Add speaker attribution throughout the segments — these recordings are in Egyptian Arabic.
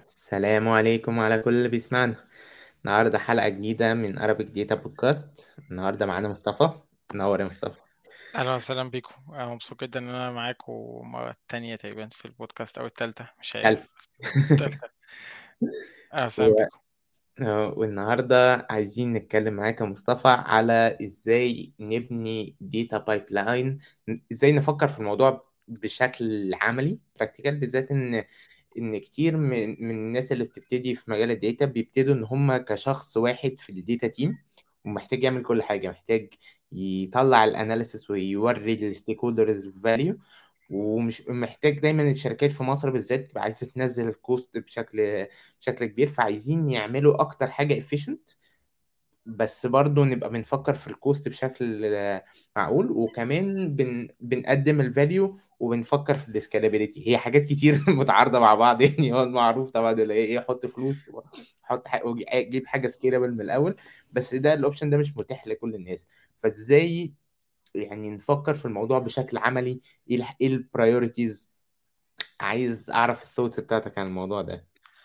Speaker 1: السلام عليكم على كل اللي بيسمعنا النهاردة حلقة جديدة من Arabic Data Podcast النهاردة معانا مصطفى منور يا مصطفى
Speaker 2: أهلا وسهلا بيكم أنا مبسوط جدا إن أنا معاكم مرة تانية تقريبا في البودكاست أو التالتة مش عارف
Speaker 1: ألف
Speaker 2: بس التالتة أهلا وسهلا
Speaker 1: و...
Speaker 2: بيكم
Speaker 1: آه، والنهاردة عايزين نتكلم معاك يا مصطفى على إزاي نبني Data Pipeline إزاي نفكر في الموضوع بشكل عملي براكتيكال بالذات إن ان كتير من من الناس اللي بتبتدي في مجال الداتا بيبتدوا ان هم كشخص واحد في الداتا تيم ومحتاج يعمل كل حاجه محتاج يطلع الاناليسيس ويوري الستيك هولدرز فاليو ومش محتاج دايما الشركات في مصر بالذات تبقى عايزه تنزل الكوست بشكل بشكل كبير فعايزين يعملوا اكتر حاجه efficient بس برضه نبقى بنفكر في الكوست بشكل آه، معقول وكمان بن بنقدم الفاليو وبنفكر في السكالابيلتي هي حاجات كتير متعارضه مع بعض يعني هو المعروف طبعا اللي هي ايه حط فلوس حط جيب حاجه سكيلابل من الاول بس ده الاوبشن ده مش متاح لكل الناس فازاي يعني نفكر في الموضوع بشكل عملي ايه البرايورتيز عايز اعرف الثوتس بتاعتك عن الموضوع ده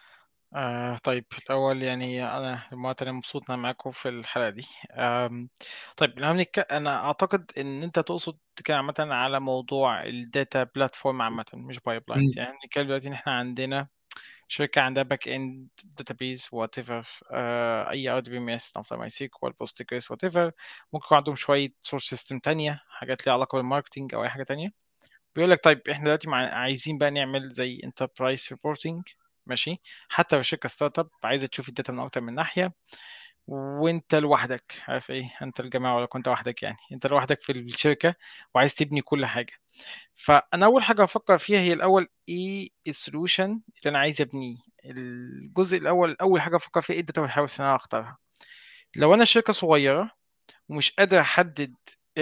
Speaker 2: آه طيب الأول يعني أنا مرة تانية مبسوط إن أنا معاكم في الحلقة دي آم طيب لو هنك... أنا أعتقد إن أنت تقصد كده عامة على موضوع الداتا بلاتفورم عامة مش بايب لاينز
Speaker 1: مم.
Speaker 2: يعني بنتكلم دلوقتي إن إحنا عندنا شركة عندها باك إند داتابيز وات ايفر أي ار دي بي ام اس نفترض ماي سيكوال بوستجريس وات ايفر ممكن يكون عندهم شوية سورس سيستم تانية حاجات ليها علاقة بالماركتينج أو أي حاجة تانية بيقول لك طيب احنا دلوقتي مع... عايزين بقى نعمل زي انتربرايز ريبورتنج ماشي حتى لو شركه ستارت اب عايزه تشوف الداتا من اكتر من ناحيه وانت لوحدك عارف ايه انت الجماعه ولا كنت وحدك يعني انت لوحدك في الشركه وعايز تبني كل حاجه فانا اول حاجه افكر فيها هي الاول ايه السولوشن اللي انا عايز ابنيه الجزء الاول اول حاجه افكر فيها ايه الداتا والهاوس اللي انا هختارها لو انا شركه صغيره ومش قادر احدد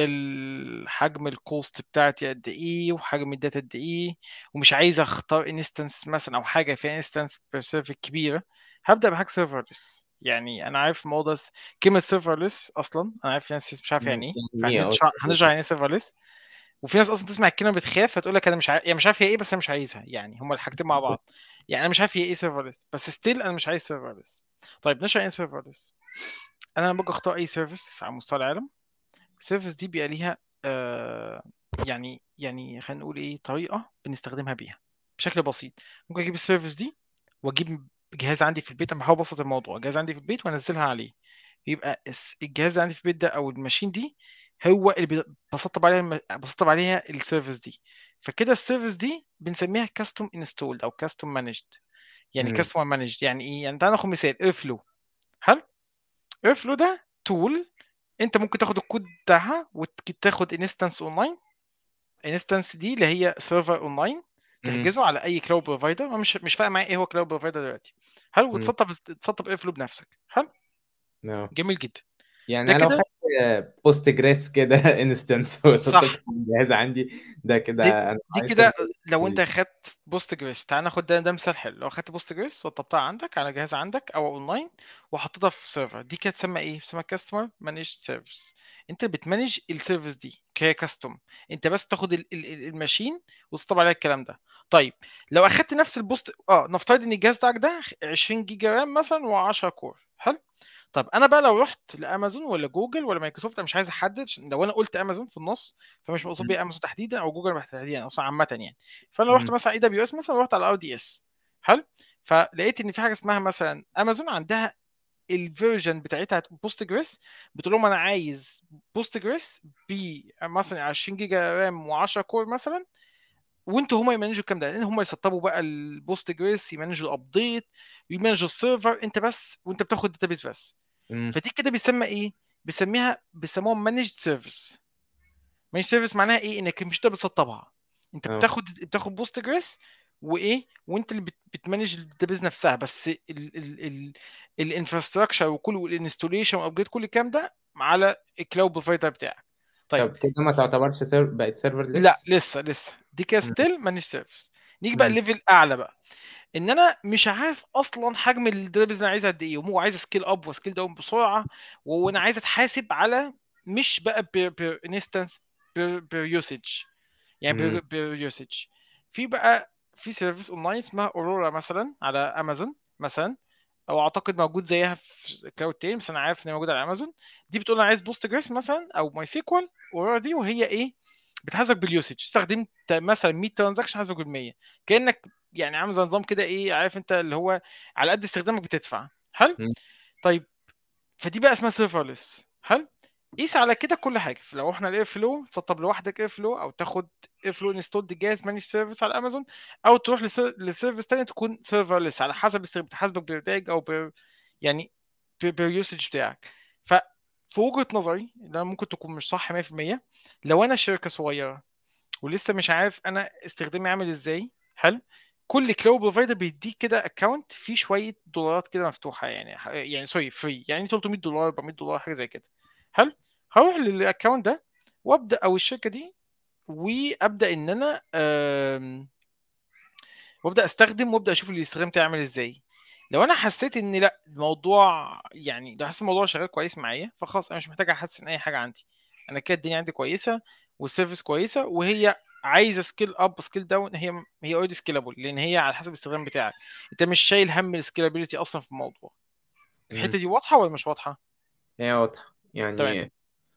Speaker 2: الحجم الكوست بتاعتي قد ايه وحجم الداتا قد ايه ومش عايز اختار انستنس مثلا او حاجه فيها انستنس بير سيرفر كبيره هبدا بحاجه سيرفرلس يعني انا عارف الموضوع كلمه سيرفرلس اصلا انا عارف في ناس مش عارف يعني ايه
Speaker 1: يعني ايه
Speaker 2: فهنشرح هنشرح يعني ايه سيرفرلس وفي ناس اصلا تسمع الكلمه بتخاف فتقول لك انا مش عارف يعني مش عارف هي ايه بس انا مش عايزها يعني هما الحاجتين مع بعض يعني انا مش عارف هي ايه سيرفرلس بس ستيل انا مش عايز سيرفرلس طيب نشرح ايه سيرفرلس انا لما باجي اختار اي سيرفيس على مستوى العالم السيرفيس دي بيبقى ليها آه يعني يعني خلينا نقول ايه طريقه بنستخدمها بيها بشكل بسيط ممكن اجيب السيرفيس دي واجيب جهاز عندي في البيت انا بحاول ابسط الموضوع جهاز عندي في البيت وانزلها عليه يبقى الس- الجهاز اللي عندي في البيت ده او الماشين دي هو اللي بي- بسطب عليها الم- بسطب عليها السيرفيس دي فكده السيرفيس دي بنسميها كاستوم انستولد او كاستوم مانجد يعني
Speaker 1: مم.
Speaker 2: كاستوم مانجد يعني ايه يعني تعال ناخد مثال اير فلو حلو اير فلو ده تول انت ممكن تاخد الكود بتاعها وتاخد انستنس اونلاين انستنس دي اللي هي سيرفر اونلاين
Speaker 1: مم.
Speaker 2: تحجزه على اي كلاود بروفايدر مش مش فارق معايا ايه هو كلاود بروفايدر دلوقتي حلو
Speaker 1: مم.
Speaker 2: وتسطب تسطب اير فلو بنفسك حلو
Speaker 1: no.
Speaker 2: جميل جدا
Speaker 1: يعني
Speaker 2: ده
Speaker 1: انا لو
Speaker 2: كده
Speaker 1: خدت بوست جريس كده انستنس
Speaker 2: صح
Speaker 1: وسطبت الجهاز عندي ده
Speaker 2: دي
Speaker 1: كده انا
Speaker 2: دي
Speaker 1: عايز
Speaker 2: كده لو انت خدت بوست جريس تعال ناخد ده ده مثال حلو لو خدت بوست جريس سطبتها عندك على جهاز عندك او اونلاين وحطيتها في سيرفر دي كده تسمى ايه؟ تسمى كاستمر مانج سيرفيس انت بتمانج السيرفيس دي ككاستوم انت بس تاخد ال- ال- ال- الماشين وتسطب عليها الكلام ده طيب لو اخدت نفس البوست اه نفترض ان الجهاز بتاعك ده 20 جيجا رام مثلا و10 كور حلو طب انا بقى لو رحت لامازون ولا جوجل ولا مايكروسوفت انا مش عايز احدد عشان لو انا قلت امازون في النص فمش مقصود بيها امازون تحديدا او جوجل تحديدا اصلا عامه يعني فانا رحت مثلا اي دبليو اس مثلا رحت على ار دي اس حلو فلقيت ان في حاجه اسمها مثلا امازون عندها الفيرجن بتاعتها بوست جريس بتقول لهم انا عايز بوست جريس ب مثلا 20 جيجا رام و10 كور مثلا وانتوا هم يمانجوا الكلام ده لان هم يسطبوا بقى البوست جريس يمانجوا الابديت يمانجوا السيرفر انت بس وانت بتاخد داتابيس بس
Speaker 1: مم.
Speaker 2: فدي كده بيسمى ايه بيسميها بيسموها مانجد سيرفيس مانجد سيرفيس معناها ايه انك مش انت بتسطبها انت
Speaker 1: اه
Speaker 2: بتاخد بتاخد بوست جريس وايه وانت اللي بت- بتمانج الداتابيز نفسها بس الانفراستراكشر وكل والانستوليشن وابجريد كل الكلام ده على الكلاود بروفايدر بتاعك طيب
Speaker 1: طب كده ما تعتبرش سيرف بقت
Speaker 2: لا
Speaker 1: سيرفرلس
Speaker 2: لسه لسه دي كده ستيل مانج سيرفيس نيجي بقى ليفل اعلى بقى ان انا مش عارف اصلا حجم الداتابيز اللي انا عايزها قد ايه وهو عايز سكيل اب وسكيل داون بسرعه وانا عايز اتحاسب على مش بقى بير انستنس بير يوسج يعني بير يوسج في بقى في سيرفيس اونلاين اسمها اورورا مثلا على امازون مثلا او اعتقد موجود زيها في كلاود تاني بس انا عارف ان هي موجوده على امازون دي بتقول انا عايز بوست جريس مثلا او ماي سيكوال اورورا دي وهي ايه بتحاسبك باليوسج استخدمت مثلا 100 ترانزاكشن حاسبك بال 100 كانك يعني عامل زي نظام كده ايه عارف انت اللي هو على قد استخدامك بتدفع حلو
Speaker 1: مم.
Speaker 2: طيب فدي بقى اسمها سيرفرلس حلو قيس على كده كل حاجه لو احنا الاير فلو تسطب لوحدك اير فلو او تاخد اير فلو انستولد جاهز مانج سيرفيس على امازون او تروح لسير- لسيرفيس تاني تكون سيرفرلس على حسب استخ- بتحاسبك بإنتاج او ب... يعني باليوسج بتاعك ف في وجهة نظري ده ممكن تكون مش صح 100% لو انا شركة صغيرة ولسه مش عارف انا استخدامي عامل ازاي حلو كل كلاود بروفايدر بيديك كده اكونت فيه شويه دولارات كده مفتوحه يعني يعني سوري فري يعني 300 دولار 400 دولار حاجه زي كده حلو هروح للاكونت ده وابدا او الشركه دي وابدا ان انا آم، وابدا استخدم وابدا اشوف الاستخدام بتاعي عامل ازاي لو انا حسيت ان لا الموضوع يعني لو حسيت الموضوع شغال كويس معايا فخلاص انا مش محتاج احسن اي حاجه عندي انا كده الدنيا عندي كويسه والسيرفيس كويسه وهي عايزه سكيل اب سكيل داون هي هي اوريدي سكيلابل لان هي على حسب الاستخدام بتاعك انت مش شايل هم السكيلابيلتي اصلا في الموضوع
Speaker 1: مم.
Speaker 2: الحته دي واضحه ولا مش واضحه
Speaker 1: هي واضحة
Speaker 2: تمام
Speaker 1: يعني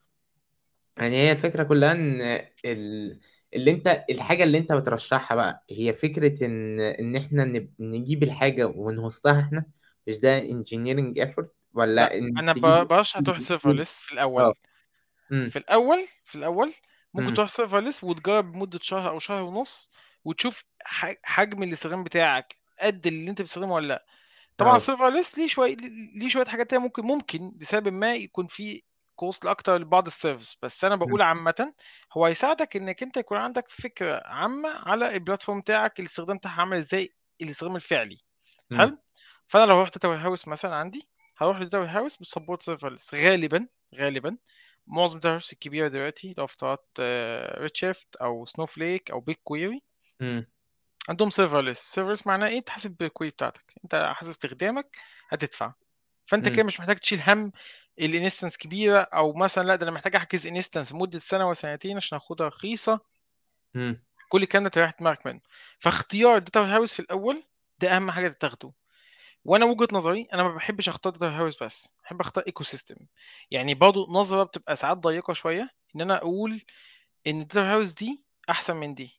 Speaker 1: يعني هي الفكرة كلها ان ال... اللي انت الحاجة اللي انت بترشحها بقى هي فكرة ان ان احنا نب... نجيب الحاجة ونهوستها احنا مش ده engineering effort
Speaker 2: لا
Speaker 1: ولا ان
Speaker 2: انا ب-
Speaker 1: تجيب
Speaker 2: برشح تروح سيرفرلس في الاول
Speaker 1: اه امم
Speaker 2: في الاول في الاول ممكن
Speaker 1: امم
Speaker 2: تروح سيرفرلس وتجرب لمده شهر او شهر ونص وتشوف ح- حجم الاستخدام بتاعك قد اللي انت بتستخدمه ولا لا طبعا
Speaker 1: اه
Speaker 2: سيرفرلس ليه شويه ليه شويه حاجات تانية ممكن ممكن لسبب ما يكون في كوست اكتر لبعض السيرفيس بس انا
Speaker 1: امم
Speaker 2: بقول عامه هو هيساعدك انك انت يكون عندك فكره عامه على البلاتفورم بتاعك الاستخدام بتاعها عامل ازاي الاستخدام الفعلي
Speaker 1: امم
Speaker 2: حلو فانا لو رحت داتا هاوس مثلا عندي هروح لداتا هاوس بتسبورت سيرفرلس غالبا غالبا معظم الداتا هاوس الكبيره دلوقتي لو افترضت ريدشيفت او سنوفليك او بيج كويري
Speaker 1: امم
Speaker 2: عندهم سيرفرلس سيرفرلس معناه ايه تحسب بالكويري بتاعتك انت على حسب استخدامك هتدفع فانت
Speaker 1: امم
Speaker 2: كده مش محتاج تشيل هم الانستنس كبيره او مثلا لا ده انا محتاج احجز انستنس مده سنه وسنتين عشان اخدها رخيصه
Speaker 1: امم
Speaker 2: كل الكلام ده تريح دماغك منه فاختيار الداتا هاوس في الاول ده اهم حاجه تاخده وانا وجهه نظري انا ما بحبش اختار داتا هاوس بس بحب اختار ايكو سيستم يعني برضه نظره بتبقى ساعات ضيقه شويه ان انا اقول ان الداتا هاوس دي احسن من دي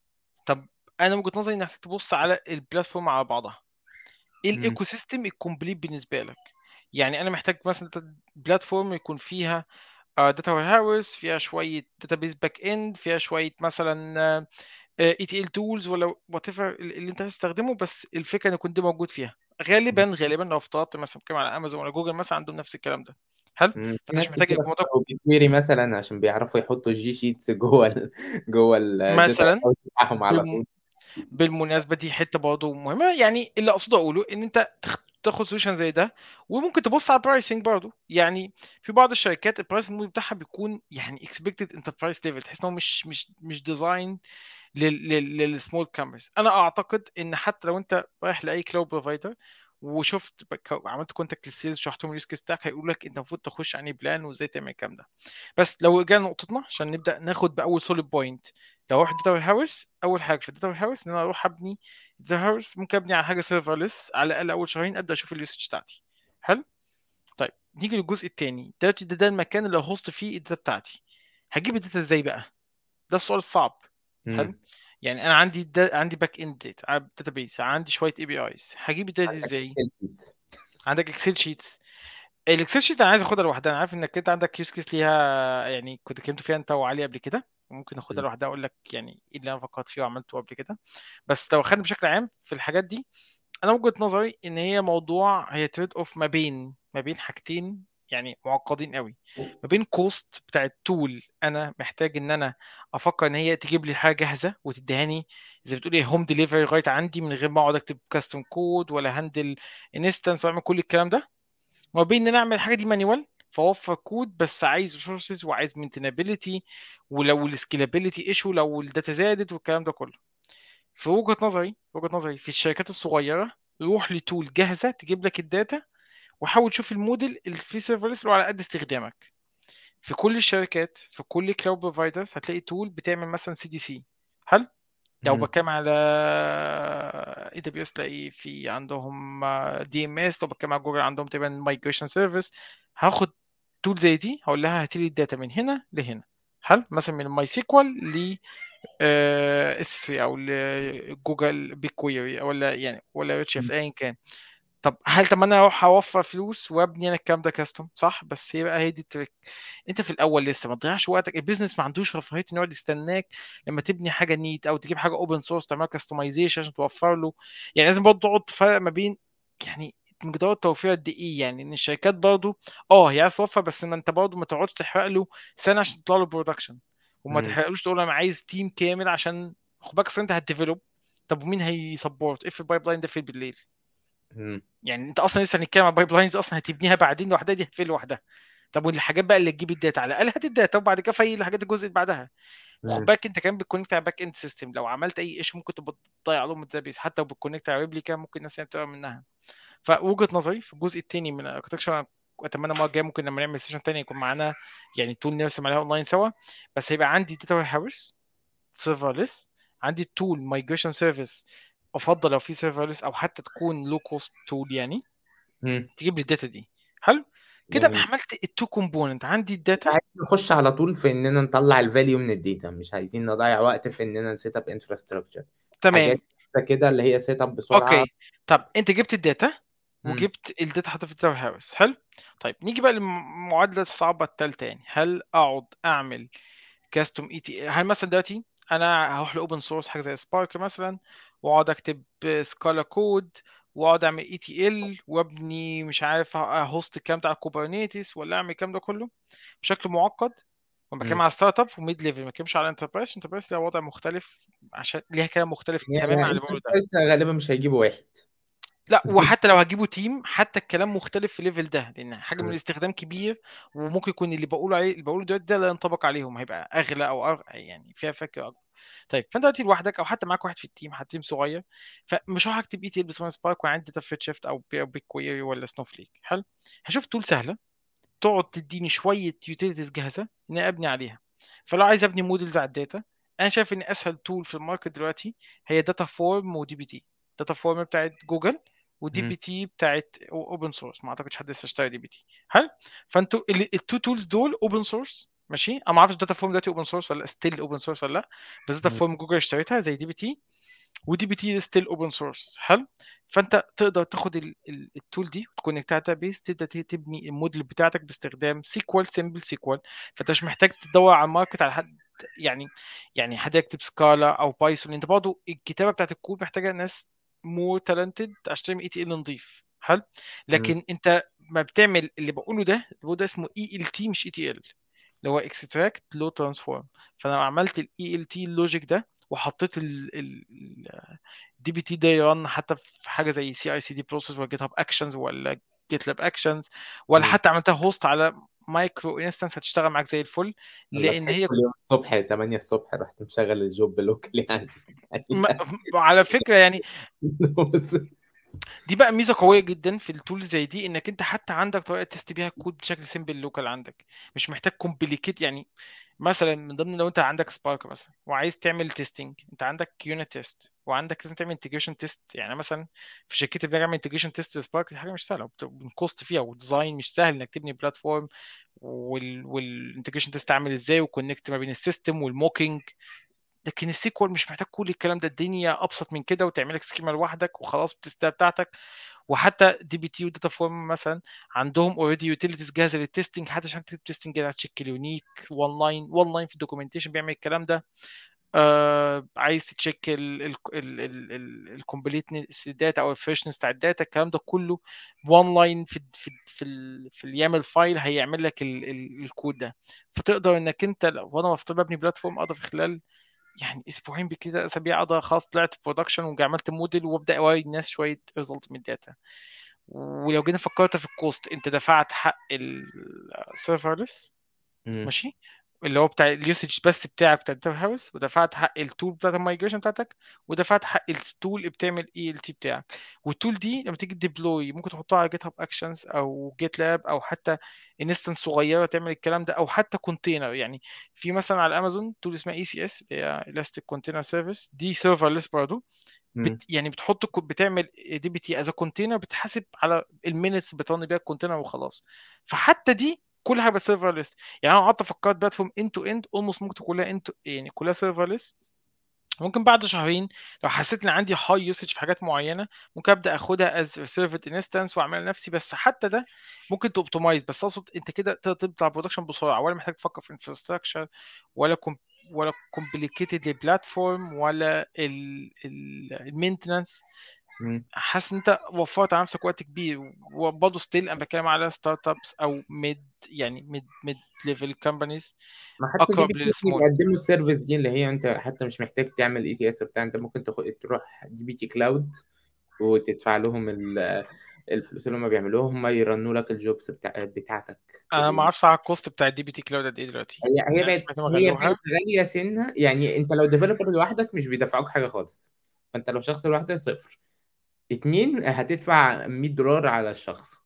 Speaker 2: طب انا وجهه نظري انك تبص على البلاتفورم على بعضها ايه
Speaker 1: امم
Speaker 2: الايكو سيستم الكومبليت بالنسبه لك يعني انا محتاج مثلا بلاتفورم يكون فيها داتا هاوس فيها شويه داتابيز باك اند فيها شويه مثلا اي تي ال تولز ولا وات ايفر اللي انت هتستخدمه بس الفكره ان يكون ده موجود فيها غالبا غالبا لو افترضت مثلا بتتكلم على امازون ولا جوجل مثلا عندهم نفس الكلام ده حلو
Speaker 1: امم في
Speaker 2: فانت مش
Speaker 1: ناس
Speaker 2: محتاج
Speaker 1: كتير
Speaker 2: يكون موضوع
Speaker 1: اختاروا بيكويري مثلا عشان بيعرفوا يحطوا الجي شيتس جوه ال... جوه الداتا
Speaker 2: مثلا
Speaker 1: هاوس بتاعهم على
Speaker 2: بالم...
Speaker 1: طول
Speaker 2: بالمناسبه دي حته برضه مهمه يعني اللي اقصده اقوله ان انت تخ... تاخد سوليوشن زي ده وممكن تبص على البرايسنج برضه يعني في بعض الشركات البرايس بتاعها بيكون يعني اكسبكتد انتربرايز ليفل تحس ان هو مش مش مش ديزاين للسمول كامبرز انا اعتقد ان حتى لو انت رايح لاي كلاود بروفايدر وشفت بك- عملت كونتاكت للسيلز شرحت لهم اليوز كيس بتاعك هيقول لك انت المفروض تخش عن بلان وازاي تعمل الكلام ده بس لو رجعنا نقطتنا عشان نبدا ناخد باول سوليد بوينت لو اروح داتا هاوس اول حاجه في الداتا هاوس ان انا اروح ابني داتا هاوس ممكن ابني على حاجه سيرفرلس على الاقل اول شهرين ابدا اشوف اليوسج بتاعتي حلو طيب نيجي للجزء الثاني دلوقتي ده, ده المكان اللي هوست فيه الداتا بتاعتي هجيب الداتا ازاي بقى ده السؤال الصعب حلو
Speaker 1: امم
Speaker 2: يعني انا عندي دا عندي باك اند داتا داتا بيس عندي شويه اي بي ايز هجيب الداتا دي
Speaker 1: عندك
Speaker 2: ازاي
Speaker 1: اكسل شيت
Speaker 2: عندك اكسل شيتس الاكسل شيت انا عايز اخدها لوحدها انا عارف انك انت عندك يوز كيس ليها يعني كنت اتكلمت فيها انت وعلي قبل كده ممكن اخدها لوحدها اقول لك يعني ايه اللي انا فكرت فيه وعملته قبل كده بس لو خدنا بشكل عام في الحاجات دي انا وجهة نظري ان هي موضوع هي تريد اوف ما بين ما بين حاجتين يعني معقدين قوي ما بين كوست بتاع التول انا محتاج ان انا افكر ان هي تجيب لي حاجه جاهزه وتديهاني زي بتقول ايه هوم ديليفري لغايه عندي من غير ما اقعد اكتب كاستم كود ولا هندل انستنس واعمل كل الكلام ده وما بين ان انا اعمل الحاجه دي مانيوال فاوفر كود بس عايز ريسورسز وعايز مينتينابيلتي ولو السكيلابيلتي ايشو لو الداتا زادت والكلام ده كله في وجهة نظري في وجهة نظري في الشركات الصغيرة روح لتول جاهزة تجيب لك الداتا وحاول تشوف الموديل اللي فيه سيرفرلس اللي هو على قد استخدامك في كل الشركات في كل كلاود بروفايدرز هتلاقي تول بتعمل مثلا سي دي سي حلو لو
Speaker 1: مم.
Speaker 2: بتكلم على اي دبليو اس تلاقي في عندهم دي ام اس لو بتكلم على جوجل عندهم تقريبا مايجريشن سيرفيس هاخد تول زي دي هقول لها هاتي لي الداتا من هنا لهنا حلو مثلا من ماي سيكوال ل اس 3 او لجوجل بيج كويري ولا يعني ولا ريتشيفت ايا كان طب هل طب ما انا اروح اوفر فلوس وابني انا الكلام ده كاستم صح بس هي بقى هي دي التريك انت في الاول لسه ما تضيعش وقتك البيزنس ما عندوش رفاهيه انه يقعد يستناك لما تبني حاجه نيت او تجيب حاجه اوبن سورس تعمل كاستمايزيشن عشان توفر له يعني لازم برضه تقعد تفرق ما بين يعني مقدار التوفير قد ايه يعني ان الشركات برضه اه هي عايز توفر بس ان انت برضه ما تقعدش تحرق له سنه عشان تطلع له برودكشن وما
Speaker 1: مم.
Speaker 2: تحرقلوش تقول انا عايز تيم كامل عشان خد بالك أصل انت هتديفلوب طب ومين هيسبورت اف البايب لاين ده في بالليل
Speaker 1: مم.
Speaker 2: يعني انت اصلا لسه هنتكلم عن بايب لاينز اصلا هتبنيها بعدين لوحدها دي هتفيل لوحدها طب والحاجات بقى اللي تجيب الداتا على الاقل هات الداتا وبعد كده في الحاجات الجزء اللي بعدها وخد
Speaker 1: مم.
Speaker 2: بالك انت كمان بتكونكت على باك اند سيستم لو عملت اي ايش ممكن تبقى تضيع لهم الداتابيس حتى لو بتكونكت على ريبليكا ممكن الناس يعني تقرا منها فوجهه نظري في الجزء الثاني من الاركتكشر اتمنى المره الجايه ممكن لما نعمل سيشن ثاني يكون معانا يعني تول نرسم عليها اونلاين سوا بس هيبقى عندي داتا وير هاوس سيرفرلس عندي التول مايجريشن سيرفيس افضل لو في سيرفرلس او حتى تكون لو كوست تول يعني
Speaker 1: مم.
Speaker 2: تجيب لي الداتا دي حلو كده
Speaker 1: جميل
Speaker 2: عملت التو كومبوننت عندي
Speaker 1: انت
Speaker 2: الداتا
Speaker 1: عايز نخش على طول في اننا نطلع الفاليو من الداتا مش عايزين نضيع وقت في اننا نسيت اب انفراستراكشر
Speaker 2: تمام
Speaker 1: حاجات كده اللي هي سيت اب بسرعه
Speaker 2: اوكي طب انت جبت الداتا
Speaker 1: مم.
Speaker 2: وجبت الداتا حطيتها في الداتا هاوس حلو طيب نيجي بقى للمعادله الصعبه الثالثه يعني هل اقعد اعمل كاستوم اي تي هل مثلا دلوقتي انا هروح لاوبن سورس حاجه زي سبارك مثلا واقعد اكتب سكالا كود واقعد اعمل اي تي ال وابني مش عارف هوست الكلام ده على كوبرنيتس ولا اعمل الكلام ده كله بشكل معقد وانا بتكلم
Speaker 1: مم.
Speaker 2: على ستارت اب وميد ليفل ما بتكلمش على انتربرايز انتربرايز ليها وضع مختلف عشان ليها كلام مختلف تماما عن
Speaker 1: يعني
Speaker 2: اللي
Speaker 1: انت
Speaker 2: بقوله ده
Speaker 1: كويس غالبا مش هيجيبوا واحد
Speaker 2: لا وحتى لو هتجيبوا تيم حتى الكلام مختلف في الليفل ده لان حاجه من
Speaker 1: مم.
Speaker 2: الاستخدام كبير وممكن يكون اللي بقوله عليه اللي بقوله دلوقتي ده لا ينطبق عليهم هيبقى اغلى او أغ... يعني فيها فكره اكبر طيب فانت دلوقتي لوحدك او حتى معاك واحد في التيم حتى تيم صغير فمش هروح اكتب اي تي ال بس سبارك وعندي داتا في شيفت او بي- بيج كويري ولا سنوفليك حلو هشوف تول سهله تقعد تديني شويه يوتيليتيز جاهزه ان أنا ابني عليها فلو عايز ابني موديلز على الداتا انا شايف ان اسهل تول في الماركت دلوقتي هي داتا فورم ودي بي تي داتا فورم بتاعت جوجل ودي
Speaker 1: مم.
Speaker 2: بي تي بتاعت اوبن سورس ما اعتقدش حد لسه اشترى دي بي تي هل فانتوا ال- التو تولز دول اوبن سورس ماشي انا ما اعرفش داتا فورم دلوقتي اوبن سورس ولا ستيل اوبن سورس ولا لا بس داتا
Speaker 1: مم.
Speaker 2: فورم جوجل اشتريتها زي دي بي تي ودي بي تي ستيل اوبن سورس حلو فانت تقدر تاخد ال- ال- التول دي وتكونكتها داتا بيس تبدا ت- تبني الموديل بتاعتك باستخدام سيكوال سمبل سيكوال فانت مش محتاج تدور على الماركت على حد يعني يعني حد يكتب سكالا او بايثون انت برضه الكتابه بتاعت الكود محتاجه ناس مور تالنتد عشان تعمل اي تي ال نظيف حلو
Speaker 1: مم.
Speaker 2: لكن انت ما بتعمل اللي بقوله ده اللي بقوله ده اسمه اي ال تي مش اي تي ال اللي هو اكستراكت لو ترانسفورم فانا عملت الاي ال تي اللوجيك ده وحطيت الدي بي تي ده يرن حتى في حاجه زي سي اي سي دي بروسيس ولا جيت هاب اكشنز ولا جيت لاب اكشنز ولا
Speaker 1: مم.
Speaker 2: حتى عملتها هوست على مايكرو انستنس هتشتغل معاك زي الفل
Speaker 1: والله
Speaker 2: لان
Speaker 1: صحيت
Speaker 2: هي
Speaker 1: كل يوم الصبح 8 الصبح رحت مشغل الجوب لوكالي عندي
Speaker 2: م... على فكره يعني دي بقى ميزه قويه جدا في التولز زي دي انك انت حتى عندك طريقه تست بيها الكود بشكل سيمبل لوكال عندك مش محتاج كومبليكيت يعني مثلا من ضمن لو انت عندك سبارك مثلا وعايز تعمل تيستنج انت عندك يونت تيست وعندك لازم تعمل انتجريشن تيست يعني مثلا في شركتي بنعمل انتجريشن تيست لسبارك دي حاجه مش سهله بنكوست فيها وديزاين مش سهل انك تبني بلاتفورم وال والانتجريشن تيست عامل ازاي وكونكت ما بين السيستم والموكينج لكن السيكوال مش محتاج كل الكلام ده الدنيا ابسط من كده وتعمل لك سكيما لوحدك وخلاص بتستها بتاعتك وحتى دي بي تي وداتا فورم مثلا عندهم اوريدي يوتيليتيز جاهزه للتستنج حتى عشان تكتب تستنج تشيك اليونيك وان لاين وان لاين في الدوكيومنتيشن بيعمل الكلام ده آه عايز تشيك الكومبليتنس داتا او الفريشنس بتاع الداتا الكلام ده كله وان لاين في في في, ال في اليامل فايل هيعمل لك ال ال الكود ده فتقدر انك انت وانا بفترض ببني بلاتفورم اقدر في خلال يعني اسبوعين بكده اسابيع اقدر خلاص طلعت برودكشن وعملت موديل وابدا اوري الناس شويه ريزلت من الداتا ولو جينا فكرت في الكوست انت دفعت حق السيرفرلس
Speaker 1: مم.
Speaker 2: ماشي اللي هو بتاع اليوسج بس بتاعك بتاع الداتا هاوس ودفعت حق التول بتاعت المايجريشن بتاعتك ودفعت حق التول بتعمل اي ال تي بتاعك والتول دي لما تيجي تديبلوي ممكن تحطها على جيت هاب اكشنز او جيت لاب او حتى انستنس صغيره تعمل الكلام ده او حتى كونتينر يعني في مثلا على امازون تول اسمها اي سي اس اللي هي الاستيك كونتينر سيرفيس دي سيرفرلس برضه بت
Speaker 1: مم.
Speaker 2: يعني بتحط كو- بتعمل دي بي تي از كونتينر بتحاسب على المينتس بترن بيها الكونتينر وخلاص فحتى دي كل حاجه سيرفرلس يعني انا قعدت فكرت بلاتفورم اند تو اند اولموست ممكن تكون كلها انت يعني كلها سيرفرلس ممكن بعد شهرين لو حسيت ان عندي هاي يوسج في حاجات معينه ممكن ابدا اخدها از ريسيرفد انستنس واعملها لنفسي بس حتى ده ممكن تoptimize بس اقصد انت كده تقدر تطلع برودكشن بسرعه ولا محتاج تفكر في انفراستراكشر ولا كوم ولا كومبليكيتد البلاتفورم ولا المينتنس
Speaker 1: مم.
Speaker 2: حاسس ان انت وفرت على نفسك وقت كبير وبرضه ستيل انا بتكلم على ستارت ابس او ميد يعني ميد ميد ليفل كومبانيز
Speaker 1: ما حتى دي
Speaker 2: اقرب
Speaker 1: بي تي
Speaker 2: للسمول
Speaker 1: بيقدموا السيرفيس دي اللي هي انت حتى مش محتاج تعمل اي سي اس بتاع انت ممكن تخ- تروح دي بي تي كلاود وتدفع لهم ال- الفلوس اللي هم بيعملوها هم يرنوا لك الجوبس بتاع بتاعتك
Speaker 2: انا ما اعرفش على الكوست بتاع الدي بي تي كلاود قد ايه دلوقتي
Speaker 1: هي هي
Speaker 2: انا
Speaker 1: بقت
Speaker 2: سمعت ما
Speaker 1: هي
Speaker 2: غلوها
Speaker 1: بقت غالية سنة يعني انت لو ديفلوبر لوحدك مش بيدفعوك حاجة خالص فانت لو شخص لوحدك صفر اتنين هتدفع 100 دولار على الشخص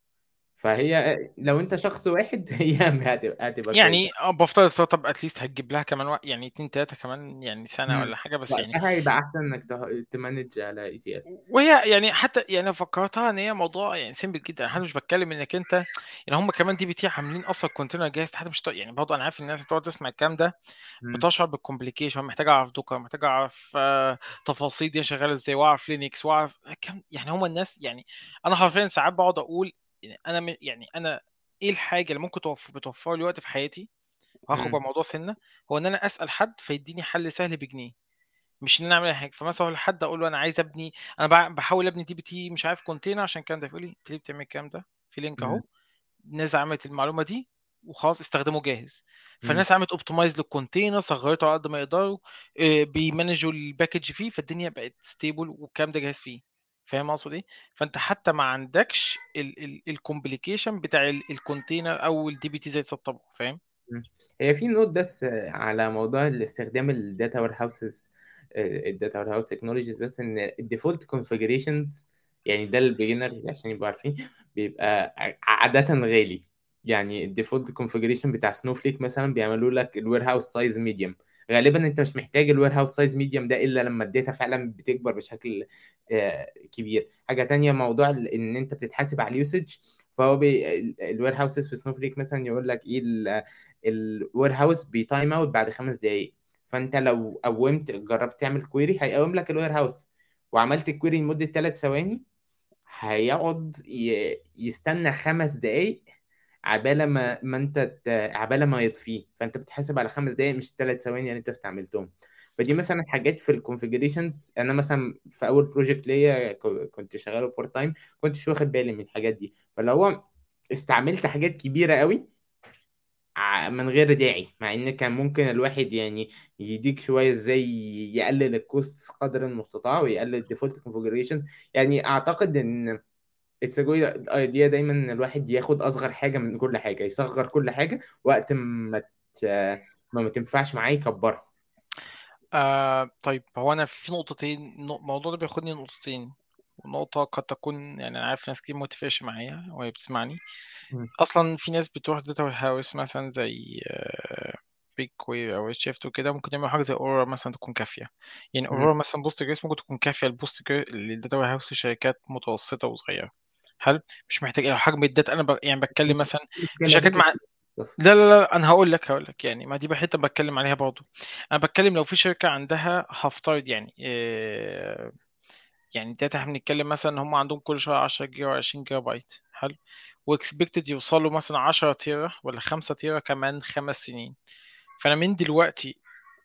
Speaker 1: فهي لو انت شخص واحد هي هتبقى هتبقى كويسة
Speaker 2: يعني آه، بفترض الستارت اب اتليست هتجيب لها كمان وقت يعني اتنين تلاته كمان يعني سنه
Speaker 1: مم.
Speaker 2: ولا حاجه بس يعني
Speaker 1: وقتها هيبقى احسن انك ته- تمانج على اي سي اس
Speaker 2: وهي يعني حتى يعني فكرتها ان هي موضوع يعني سيمبل جدا انا مش بتكلم انك انت يعني هم كمان دي بي تي عاملين اصلا كونتينر جاهز حتى مش يعني برضه انا عارف الناس بتقعد تسمع الكلام ده بتشعر بالكومبليكيشن محتاج اعرف دوكر محتاج اعرف آه، تفاصيل دي شغاله ازاي واعرف لينكس واعرف كم يعني هم الناس يعني انا حرفيا ساعات بقعد اقول يعني انا م- يعني انا ايه الحاجه اللي ممكن توفر بتوفر لي وقت في حياتي وهاخد الموضوع سنه هو ان انا اسال حد فيديني حل سهل بجنيه مش ان انا اعمل اي حاجه فمثلا اقول لحد اقول له انا عايز ابني انا بع- بحاول ابني دي بي تي مش عارف كونتينر عشان الكلام ده يقول لي انت ليه بتعمل الكلام ده في لينك اهو الناس عملت المعلومه دي وخلاص استخدمه جاهز فالناس عملت اوبتمايز للكونتينر صغرته على قد ما يقدروا آه، بيمانجوا الباكج فيه فالدنيا بقت ستيبل والكلام ده جاهز فيه فاهم اقصد ايه فانت حتى ما عندكش الكومبليكيشن بتاع الكونتينر او الدي بي تي زي تسطبه فاهم
Speaker 1: مم. هي في نوت بس على موضوع الاستخدام الداتا وير هاوسز الداتا وير هاوس تكنولوجيز بس ان الديفولت كونفيجريشنز يعني ده البيجنرز عشان يبقوا عارفين بيبقى ع- عادة غالي يعني الديفولت كونفيجريشن بتاع سنوفليك مثلا بيعملوا لك الوير هاوس سايز ميديوم غالبا انت مش محتاج الوير هاوس سايز ميديوم ده الا لما الداتا فعلا بتكبر بشكل آه، كبير حاجة تانية موضوع ال- ان انت بتتحاسب على اليوسج فهو الوير هاوسز في سنوفليك مثلا يقول لك ايه الوير هاوس بيتايم اوت بعد خمس دقايق فانت لو قومت جربت تعمل كويري هيقوم لك الوير هاوس وعملت الكويري لمدة ثلاث ثواني هيقعد ي- يستنى خمس دقايق عبالة ما ما انت ت- عبالة ما يطفيه فانت بتحاسب على خمس دقايق مش ثلاث ثواني يعني انت استعملتهم فدي مثلا حاجات في الكونفيجريشنز انا مثلا في اول بروجكت ليا ك- كنت شغاله بورت تايم كنتش واخد بالي من الحاجات دي فلو هو استعملت حاجات كبيره قوي ع- من غير داعي مع ان كان ممكن الواحد يعني يديك شويه ازاي يقلل الكوست قدر المستطاع ويقلل الديفولت كونفجريشنز يعني اعتقد ان اتس جود ايديا دايما ان الواحد ياخد اصغر حاجه من كل حاجه يصغر كل حاجه وقت ما ت- ما ما تنفعش معاه يكبرها
Speaker 2: آه طيب هو انا في نقطتين نق- الموضوع ده بياخدني نقطتين ونقطة قد تكون يعني أنا عارف ناس كتير متفقش معايا وهي بتسمعني
Speaker 1: مم.
Speaker 2: أصلا في ناس بتروح داتا هاوس مثلا زي بيج كوير أو شيفت وكده ممكن يعملوا حاجة زي أورا مثلا تكون كافية يعني
Speaker 1: مم.
Speaker 2: أورا مثلا بوست جريس ممكن تكون كافية لبوست للداتا هاوس شركات متوسطة وصغيرة هل مش محتاج لو حجم الداتا أنا ب... يعني بتكلم مثلا في
Speaker 1: المشكله
Speaker 2: شركات
Speaker 1: دي
Speaker 2: مع لا لا لا انا هقول لك هقول لك يعني ما دي حته بتكلم عليها برضه انا بتكلم لو في شركه عندها هفترض يعني إيه يعني داتا احنا بنتكلم مثلا ان هم عندهم كل شويه 10 جيجا و20 جيجا بايت حلو واكسبكتد يوصلوا مثلا 10 تيرا ولا 5 تيرا كمان خمس سنين فانا من دلوقتي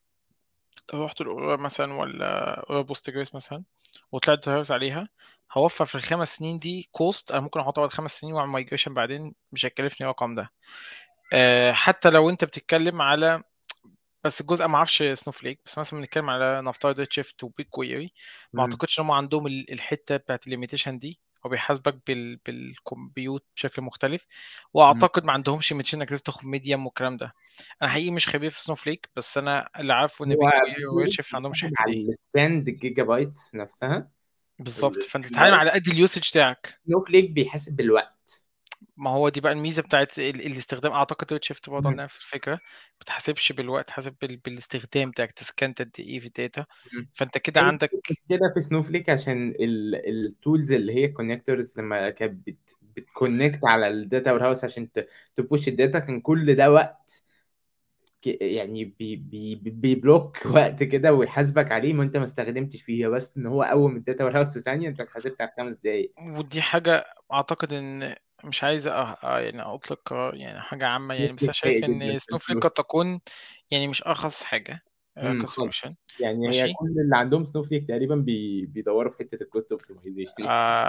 Speaker 2: لو رحت الاورا مثلا ولا اورا بوست جريس مثلا وطلعت داتابيس عليها هوفر في الخمس سنين دي كوست انا ممكن احطها بعد خمس سنين واعمل مايجريشن بعدين مش هيكلفني الرقم ده أه حتى لو انت بتتكلم على بس الجزء ما اعرفش سنوفليك بس مثلا بنتكلم على نفترض ريد شيفت وبيج كويري ما
Speaker 1: مم.
Speaker 2: اعتقدش ان هم عندهم ال- الحته بتاعت الليميتيشن دي او بيحاسبك بال بالكمبيوت بشكل مختلف
Speaker 1: مم.
Speaker 2: واعتقد ما عندهمش ماتشين انك لازم تاخد ميديم والكلام ده انا حقيقي مش خبير في سنوفليك بس انا اللي عارفه ان
Speaker 1: هو
Speaker 2: بيج كويري
Speaker 1: بيتهيألي
Speaker 2: وريدشيفت ما عندهمش
Speaker 1: بيحسب
Speaker 2: الحته دي
Speaker 1: على السباند جيجا بايتس نفسها
Speaker 2: بالظبط فانت بتتعلم على قد اليوسج بتاعك
Speaker 1: سنوفليك بيحسب بالوقت
Speaker 2: ما هو دي بقى الميزه بتاعت ال- الاستخدام اعتقد ريد شيفت برضه
Speaker 1: مم.
Speaker 2: على نفس الفكره ما بتحسبش بالوقت حاسب بال... بالاستخدام بتاعك تسكنت قد ايه في الداتا
Speaker 1: مم.
Speaker 2: فانت كده
Speaker 1: هي
Speaker 2: عندك
Speaker 1: المشكلة في سنوفليك عشان التولز اللي هي كونكتورز لما كانت بت بتكونكت على الداتا وير هاوس عشان تبوش الداتا كان كل ده وقت ك- يعني بي بي بي- بيبلوك وقت كده ويحاسبك عليه ما انت ما استخدمتش فيها بس ان هو قوم الداتا وير هاوس في ثانية انت اتحاسبت على خمس دقايق
Speaker 2: ودي حاجه اعتقد ان مش عايز أ... أ- يعني اطلق قرار يعني حاجه عامه يعني بس انا
Speaker 1: سنوفليك سيء
Speaker 2: شايف
Speaker 1: جدا
Speaker 2: ان
Speaker 1: في
Speaker 2: سنوفليك قد
Speaker 1: الفلوس
Speaker 2: تكون يعني مش ارخص حاجه
Speaker 1: امم
Speaker 2: كسولوشن
Speaker 1: خالص يعني هي
Speaker 2: ماشي
Speaker 1: كل اللي عندهم سنوفليك تقريبا بي بيدوروا في حتة الكوست اوبتمايزيشن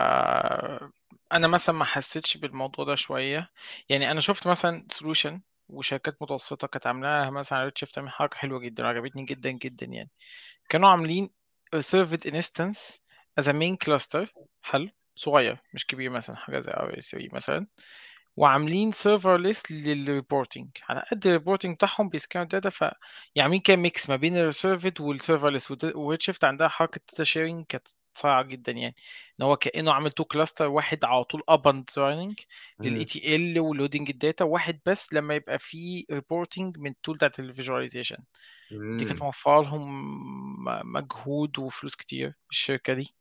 Speaker 2: آه انا مثلا ما حسيتش بالموضوع ده شويه يعني انا شفت مثلا سولوشن وشركات متوسطه كانت عاملاها مثلا ريد شيفت عامل حركه حلوه جدا وعجبتني جدا جدا يعني كانوا عاملين reserved instance as a main cluster حلو صغير مش كبير مثلا حاجه زي ار اس 3 مثلا وعاملين سيرفر ليست للريبورتنج على قد الريبورتنج بتاعهم بيسكانوا الداتا ف يعني عاملين كده ميكس ما بين الريسيرفد والسيرفر ليست وريد شيفت عندها حركه داتا شيرنج كانت صعبه جدا يعني ان هو كانه عامل تو كلاستر واحد على طول اب اند راننج للاي
Speaker 1: امم
Speaker 2: تي ال ولودنج الداتا واحد بس لما يبقى فيه ريبورتنج من التول بتاعت الفيجواليزيشن دي كانت
Speaker 1: امم
Speaker 2: موفره لهم مجهود وفلوس كتير الشركه دي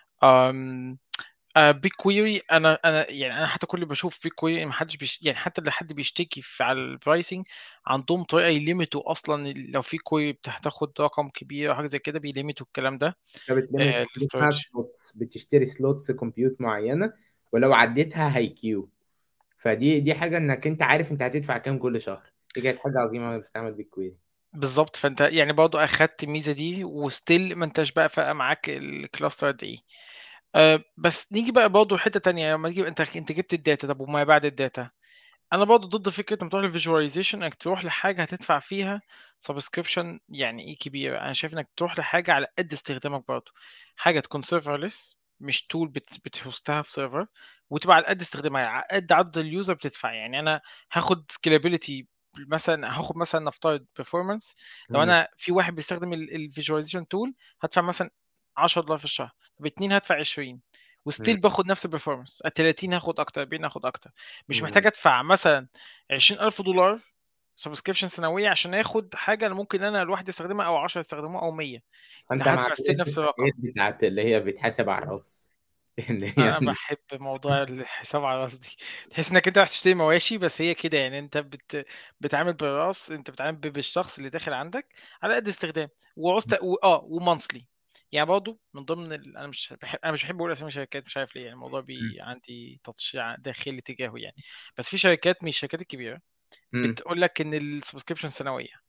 Speaker 2: أم بيج كويري انا انا يعني انا حتى كل اللي بشوف بيج كويري ما حدش بيش يعني حتى لو حد بيشتكي في على البرايسنج عندهم طريقه يليمتوا اصلا لو في كويري هتاخد رقم كبير او حاجه زي كده بيليمتوا الكلام ده
Speaker 1: فبتلمت
Speaker 2: آه
Speaker 1: حاجة اسمها
Speaker 2: الاستورج
Speaker 1: سلوتس بتشتري سلوتس كومبيوت معينة ولو عديتها هيكيو فدي دي حاجة انك انت عارف انت هتدفع كام كل شهر دي كانت حاجة عظيمة وانا بستعمل بالكويري
Speaker 2: بالظبط فانت يعني برضه اخدت الميزه دي وستيل ما انتش بقى فارقه معاك الكلاستر قد ايه آه بس نيجي بقى برضه حته تانية لما تجيب انت انت جبت الداتا طب وما بعد الداتا انا برضه ضد فكره لما تروح للفيجواليزيشن انك تروح لحاجه هتدفع فيها سبسكريبشن يعني ايه كبير انا شايف انك تروح لحاجه على قد استخدامك برضه حاجه تكون سيرفرلess مش تول بت بتهوستها في سيرفر وتبقى على قد استخدامها يعني على قد عدد اليوزر بتدفع يعني انا هاخد سكيلابيلتي مثلا هاخد مثلا نفترض performance لو
Speaker 1: امم
Speaker 2: انا في واحد بيستخدم الفيجواليزيشن تول هدفع مثلا 10 دولار في الشهر طب اتنين هدفع 20 وستيل باخد نفس البرفورمانس ال 30 هاخد اكتر 40 هاخد اكتر مش
Speaker 1: امم
Speaker 2: محتاج ادفع مثلا 20000 دولار سبسكريبشن سنويه عشان اخد حاجه انا ممكن انا لوحدي استخدمها او 10 يستخدموها او 100 انا
Speaker 1: فانت مع
Speaker 2: هدفع ستيل
Speaker 1: طريقة
Speaker 2: نفس
Speaker 1: الحساب
Speaker 2: الرقم
Speaker 1: بتاعت اللي هي بتحاسب على الراس اللي هي
Speaker 2: انا بحب موضوع الحساب على الراس دي تحس انك انت هتشتري مواشي بس هي كده يعني انت بت... بتعامل بالراس انت بتعامل ب- بالشخص اللي داخل عندك على قد استخدام وعوزت و... اه ومانثلي يعني برضه من ضمن ال... انا مش بحب انا مش بحب اقول اسامي شركات مش عارف ليه يعني الموضوع بي... عندي تطشيع داخلي تجاهه يعني بس في شركات من الشركات الكبيره
Speaker 1: امم
Speaker 2: بتقول لك ان السبسكريبشن سنويه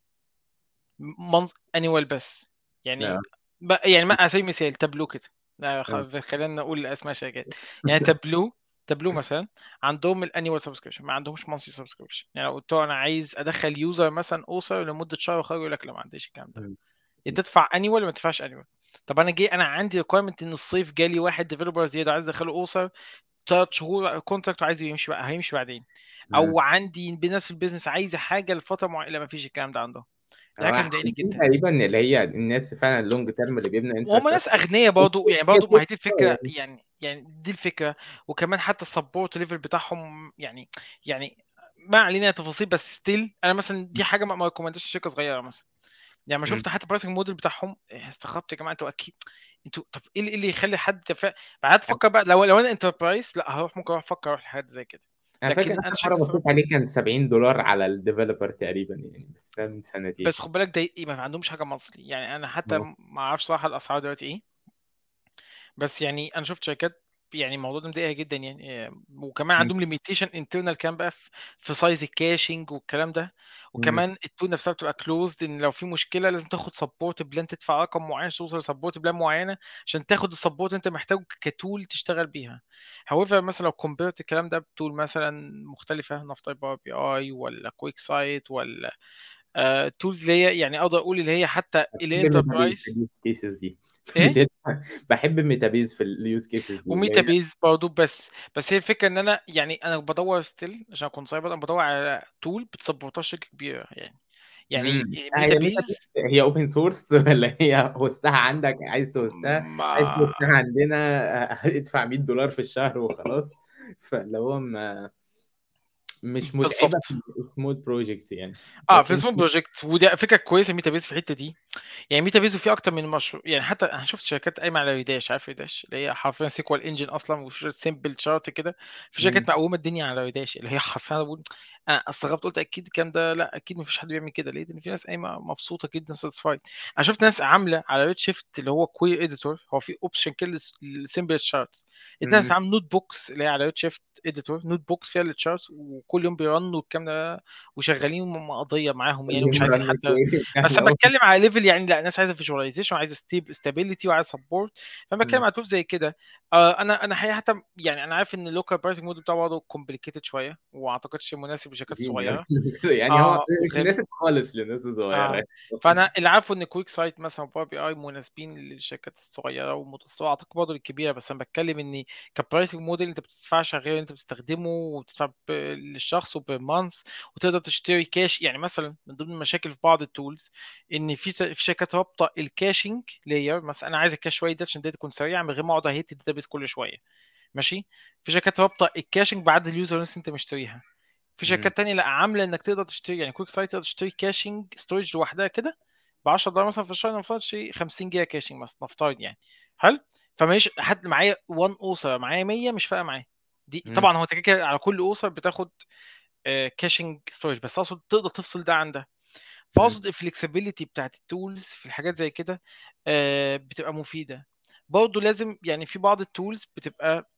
Speaker 2: مانث انيوال بس يعني
Speaker 1: لا
Speaker 2: ب... يعني ما على سبيل المثال تابلو كده لا،
Speaker 1: آه.
Speaker 2: خ- خلينا نقول اسماء شركات يعني تابلو تابلو مثلا عندهم الانيوال سبسكريبشن ما عندهمش مانثلي سبسكريبشن يعني لو قلت له انا عايز ادخل يوزر مثلا اوصل لمده شهر وخارج يقول لك لا ما عنديش الكلام ده
Speaker 1: مم.
Speaker 2: يا تدفع انيوال ما تدفعش انيوال طب انا جاي انا عندي ريكويرمنت ان الصيف جالي واحد ديفلوبر زياده عايز ادخله اوصل ثلاث شهور كونتراكت وعايز يمشي بقى هيمشي بعدين
Speaker 1: مم.
Speaker 2: او عندي ناس في البيزنس عايزه حاجه لفتره معينه لا ما فيش الكلام ده عندهم
Speaker 1: هو
Speaker 2: ده كان مضايقني
Speaker 1: عايزين
Speaker 2: جدا
Speaker 1: تقريبا اللي هي الناس فعلا اللونج تيرم اللي بيبنى
Speaker 2: وهم ناس
Speaker 1: انفراستراكشر
Speaker 2: اغنياء برضه يعني
Speaker 1: هي
Speaker 2: برضه ما هي دي
Speaker 1: ثقة
Speaker 2: الفكره
Speaker 1: يعني
Speaker 2: يعني يعني دي الفكره وكمان حتى السبورت ليفل بتاعهم يعني يعني ما علينا تفاصيل بس ستيل انا مثلا دي حاجه ما ما ريكومندش شركه صغيره مثلا يعني ما
Speaker 1: مم.
Speaker 2: شفت حتى البرايسنج موديل بتاعهم إيه، استغربت يا جماعه انتوا اكيد انتوا طب ايه اللي إيه اللي يخلي حد تفا... بعد تفكر بقى لو لو انا انتربرايز لا هروح ممكن اروح افكر اروح لحاجه زي كده
Speaker 1: انا فاكر
Speaker 2: لكن
Speaker 1: اخر
Speaker 2: انا
Speaker 1: مره
Speaker 2: شركه
Speaker 1: بصيت
Speaker 2: صغيره
Speaker 1: عليه كان 70 دولار على الديفلوبر تقريبا يعني بس ده من سنتين
Speaker 2: بس خد بالك ده إيه، ما عندهمش حاجه مصري يعني انا حتى
Speaker 1: اه
Speaker 2: ما اعرفش صراحه الاسعار دلوقتي ايه بس يعني انا شفت شركات يعني الموضوع ده مضايقها جدا يعني آه، وكمان
Speaker 1: مم.
Speaker 2: عندهم ليميتيشن انترنال كان بقى في في سايز الكاشنج والكلام ده
Speaker 1: مم.
Speaker 2: وكمان التول نفسها بتبقى كلوزد ان لو في مشكله لازم تاخد سبورت بلان تدفع رقم معين عشان توصل لسبورت بلان معينه عشان تاخد السبورت انت محتاجه كتول تشتغل بيها however مثلا لو كومبيرت الكلام ده بتول مثلا مختلفه نفترض باور بي اي ولا كويك سايت ولا تولز اللي هي يعني اقدر اقول اللي هي حتى
Speaker 1: بحب
Speaker 2: الانتربرايز
Speaker 1: ميتابيز في اليوز كيسز دي
Speaker 2: ايه
Speaker 1: بحب ميتابيز في اليوز كيسز دي اللي
Speaker 2: وميتا
Speaker 1: هي
Speaker 2: بيز برضه بس بس هي الفكره ان انا يعني انا بدور ستيل عشان اكون سايبر انا بدور على تول بتسبورتها شركه كبيره يعني يعني
Speaker 1: امم
Speaker 2: ميتا
Speaker 1: هي ميتابيز
Speaker 2: بيز
Speaker 1: هي اوبن سورس ولا هي هوستها عندك عايز تهوستها عايز
Speaker 2: ما
Speaker 1: تهوستها عندنا آه، ادفع 100 دولار في الشهر وخلاص فاللي هو ما مش متعبه
Speaker 2: بالظبط
Speaker 1: في السمول بروجكتس يعني
Speaker 2: اه
Speaker 1: بس
Speaker 2: في
Speaker 1: انت
Speaker 2: سمول بروجكت ودي فكره كويسه ميتا بيز في الحته دي يعني ميتا بيز وفي اكتر من مشروع يعني حتى انا شفت شركات قايمه على ريداش عارف ريداش اللي هي حرفيا سيكوال انجن اصلا وشويه سيمبل شارت كده في شركات
Speaker 1: امم
Speaker 2: مقومه الدنيا على ريداش اللي هي حرفيا أنا بقول انا استغربت قلت اكيد الكلام ده لا اكيد مفيش حد بيعمل كده لقيت ان في ناس قايمه مبسوطه جدا ساتسفايد انا شفت ناس عامله على ريد شيفت اللي هو كوير اديتور هو في اوبشن كده للسيمبل شارتس لقيت ناس
Speaker 1: امم
Speaker 2: عامل نوت بوكس اللي هي على ريد شيفت اديتور نوت بوكس فيها التشارتس وكل يوم بيرنوا الكلام ده وشغالين مقضيه معاهم يعني ومش
Speaker 1: كل
Speaker 2: عايزين
Speaker 1: مره
Speaker 2: حتى بس انا
Speaker 1: كويس
Speaker 2: بتكلم على ليفل يعني لا الناس عايزه فيجواليزيشن وعايزه ستيب ستابيليتي وعايزه سبورت فانا بتكلم على تول زي كده آه انا انا حقيقه حتى يعني انا عارف ان اللوكال برايسنج موديل بتاعه برضه كومبليكيتد شويه وما اعتقدش مناسب لشركات
Speaker 1: عظيم يعني
Speaker 2: صغيره
Speaker 1: يعني هو
Speaker 2: اه
Speaker 1: مش
Speaker 2: وغالي
Speaker 1: مناسب خالص للناس الصغيره
Speaker 2: اه
Speaker 1: يعني.
Speaker 2: فانا اللي عارفه ان كويك سايت مثلا وباور بي اي مناسبين للشركات الصغيره والمتوسطه اعتقد برضه للكبيره بس انا بتكلم ان كبرايسنج موديل انت بتدفعش غير انت بتستخدمه وبتدفع ب- للشخص وبالمانث وتقدر تشتري كاش يعني مثلا من ضمن المشاكل في بعض التولز ان في في شركات رابطه الكاشنج لاير مثلا انا عايز الكاش شويه ده عشان الداتا تكون سريعه من غير ما اقعد اهيت الداتابيس كل شويه ماشي في شركات رابطه الكاشنج بعد اليوزر لسه انت مشتريها في
Speaker 1: امم
Speaker 2: شركات تانية لا عامله انك تقدر تشتري يعني كويك سايت تقدر تشتري كاشنج ستورج لوحدها كده ب 10 دولار مثلا في الشهر نفترض تشتري 50 جيجا كاشنج مثلا نفترض يعني حلو فماشي حد معايا 1 اوسر معايا 100 مش فارقه معايا دي
Speaker 1: امم
Speaker 2: طبعا هو انت كده كده على كل اوسر بتاخد كاشنج ستورج بس اقصد تقدر تفصل ده عن ده
Speaker 1: امم
Speaker 2: فاقصد الفلكسبيليتي بتاعت التولز في الحاجات زي كده آه، بتبقى مفيده برضه لازم يعني في بعض التولز بتبقى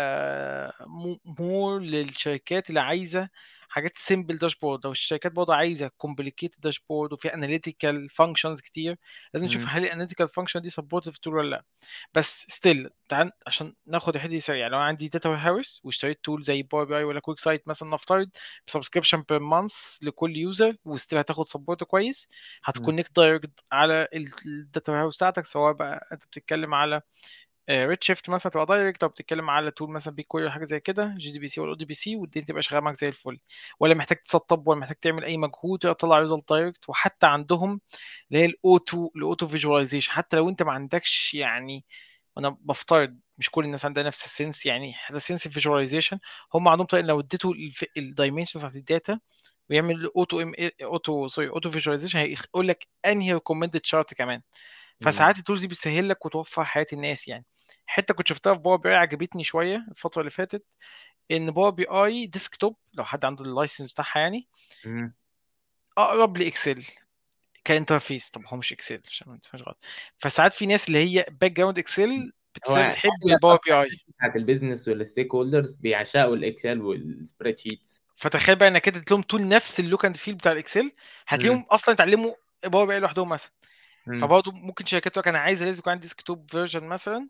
Speaker 2: مور للشركات اللي عايزه حاجات سيمبل داشبورد او الشركات برضه عايزه كومبليكيتد داشبورد وفي اناليتيكال فانكشنز كتير لازم نشوف
Speaker 1: امم
Speaker 2: هل الاناليتيكال فانكشن دي سبورت في التول ولا لا بس ستيل تعال عشان ناخد الحته دي سريع لو عندي داتا وير هاوس واشتريت تول زي باور بي اي ولا كويك سايت مثلا نفترض بسبسكريبشن بير مانث لكل يوزر وستيل هتاخد سبورت كويس هتكونكت دايركت على الداتا وير هاوس بتاعتك سواء بقى انت بتتكلم على ريد شيفت مثلا تبقى دايركت او بتتكلم على تول مثلا بيج كويري حاجه زي كده جي دي بي سي ولا او دي بي سي والدنيا تبقى شغاله معاك زي الفل ولا محتاج تسطب ولا محتاج تعمل اي مجهود تقدر تطلع ريزلت دايركت وحتى عندهم اللي هي الاوتو الاوتو فيجواليزيشن حتى لو انت ما عندكش يعني انا بفترض مش كل الناس عندها نفس السنس يعني حتى سنس فيجواليزيشن هم عندهم طريقه لو اديته الدايمنشنز بتاعت الداتا ويعمل اوتو ام اوتو سوري اوتو فيجواليزيشن هيقول لك انهي ريكومندد شارت كمان
Speaker 1: امم
Speaker 2: فساعات التولز دي بتسهل لك وتوفر حياه الناس يعني حته كنت شفتها في باور بي اي عجبتني شويه الفتره اللي فاتت ان باور بي اي ديسكتوب لو حد عنده اللايسنس بتاعها يعني
Speaker 1: امم
Speaker 2: اقرب لاكسل كانترفيس طب هو مش اكسل عشان ما تفهمش غلط فساعات في ناس اللي هي باك جراوند اكسل
Speaker 1: هو
Speaker 2: بتحب
Speaker 1: اغلب
Speaker 2: باور
Speaker 1: اصلا
Speaker 2: بي اي
Speaker 1: الناس بتاعت البيزنس والستيك هولدرز بيعشقوا الاكسل والسبريد شيتس
Speaker 2: فتخيل بقى انك انت لهم تول نفس اللوك اند فيل بتاع الاكسل
Speaker 1: امم
Speaker 2: هتلاقيهم اصلا اتعلموا باور بي اي لوحدهم مثلا
Speaker 1: امم
Speaker 2: فبرضه ممكن شركات تقول لك انا عايز لازم يكون عندي ديسكتوب فيرجن مثلا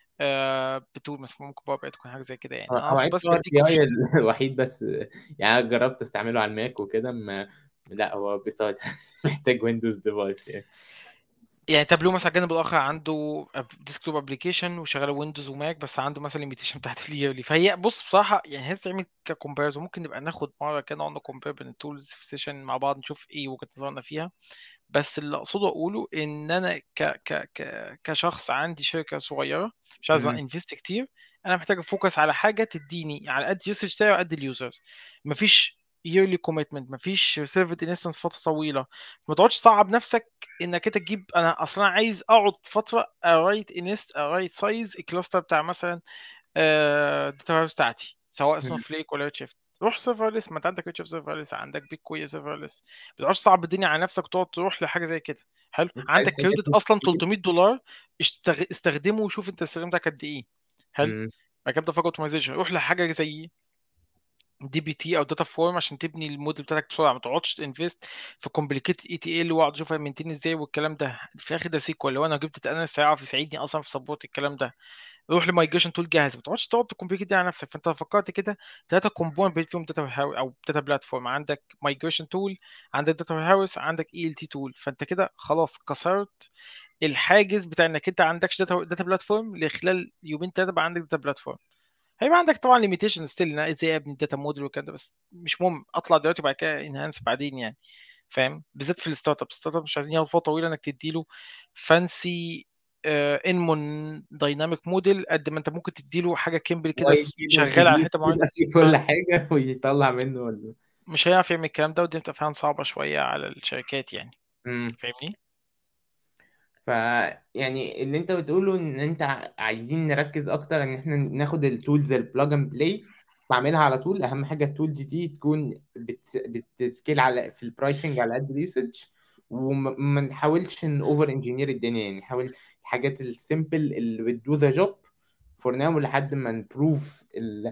Speaker 2: آه بتول مثلا ممكن باور بي اي تكون حاجه زي كده يعني
Speaker 1: هو
Speaker 2: انا
Speaker 1: هو
Speaker 2: اقصد
Speaker 1: عيب
Speaker 2: بس
Speaker 1: باور
Speaker 2: بديك
Speaker 1: بي اي
Speaker 2: اوبشن
Speaker 1: الوحيد بس يعني أنا جربت استعمله على الماك وكده ما لا هو بيساعد محتاج ويندوز ديفايس يعني
Speaker 2: يعني تابلو مثلا الجانب الاخر عنده ديسكتوب ابلكيشن وشغاله ويندوز وماك بس عنده مثلا ليميتيشن بتاعت اليرلي فهي بص بصراحه يعني هي تعمل ككومباريزون ممكن نبقى ناخد مره كده نقعد نكومبير بين التولز في سيشن مع بعض نشوف ايه وجهه نظرنا فيها بس اللي اقصده اقوله ان انا ك ك ك كشخص عندي شركه صغيره مش عايز
Speaker 1: امم
Speaker 2: انفست كتير انا محتاج افوكس على حاجه تديني على قد يوسج بتاعي وقد اليوزرز مفيش yearly commitment مفيش سيرفد انستنس فتره طويله ما تقعدش تصعب نفسك انك انت تجيب انا اصلا عايز اقعد فتره ارايت انست ارايت سايز الكلاستر بتاع مثلا الداتا بتاعتي سواء سنو فليك ولا ريد شيفت روح سيرفرلس ما انت عندك ريد شيفت سيرفرلس عندك بيج كوير سيرفرلس ما تقعدش تصعب الدنيا على نفسك وتقعد تروح لحاجه زي كده حلو
Speaker 1: مش عايز
Speaker 2: عندك كريدت
Speaker 1: تكلف
Speaker 2: اصلا
Speaker 1: كتير
Speaker 2: 300 دولار اشتغ... استخدمه وشوف انت استخدمتك قد ايه حلو
Speaker 1: امم
Speaker 2: بعد كده فاج اوتومايزيشن روح لحاجه زي دي بي تي او داتا فورم عشان تبني الموديل بتاعك بسرعه ما تقعدش انفست في كومبليكيت اي تي ال واقعد اشوف منتين ازاي والكلام ده في الاخر ده سيكوال لو انا جبت انا هيعرف يساعدني اصلا في سبورت الكلام ده روح لمايجريشن تول جاهز ما تقعدش تقعد تكمبليكيت دي على نفسك فانت لو فكرت كده ثلاثه كومبوننت بيت فيهم داتا او داتا بلاتفورم عندك مايجريشن تول عندك داتا هاوس عندك اي ال تي تول فانت كده خلاص كسرت الحاجز بتاع انك انت عندكش داتا داتا بلاتفورم لخلال يومين ثلاثه بقى عندك داتا بلاتفورم هيبقى عندك طبعا ليميتيشن ستيل ازاي ابني الداتا موديل والكلام ده بس مش مهم اطلع دلوقتي وبعد كده انهانس بعدين يعني فاهم بالذات في الستارت اب الستارت اب مش عايزين ياخدوا فتره طويله انك تديله فانسي انمون دايناميك موديل قد ما انت ممكن تديله حاجه كيمبل كده س-
Speaker 1: ويجيبه
Speaker 2: شغال على
Speaker 1: كبير
Speaker 2: حته معينه
Speaker 1: يبقى فيه كل
Speaker 2: اه
Speaker 1: حاجة ويطلع منه ولا
Speaker 2: مش هيعرف يعمل الكلام ده ودي بتبقى فعلا صعبه شويه على الشركات يعني
Speaker 1: مم.
Speaker 2: فاهمني
Speaker 1: ف يعني اللي انت بتقوله ان انت ع- عايزين نركز اكتر ان احنا ناخد التولز البلاج اند بلاي بعملها على طول اهم حاجه التولز دي تكون بت... بتسكيل على في البرايسنج على قد اليوسج وما نحاولش ان اوفر انجينير الدنيا يعني نحاول الحاجات السيمبل اللي بتدو ذا جوب فور ناو لحد ما نبروف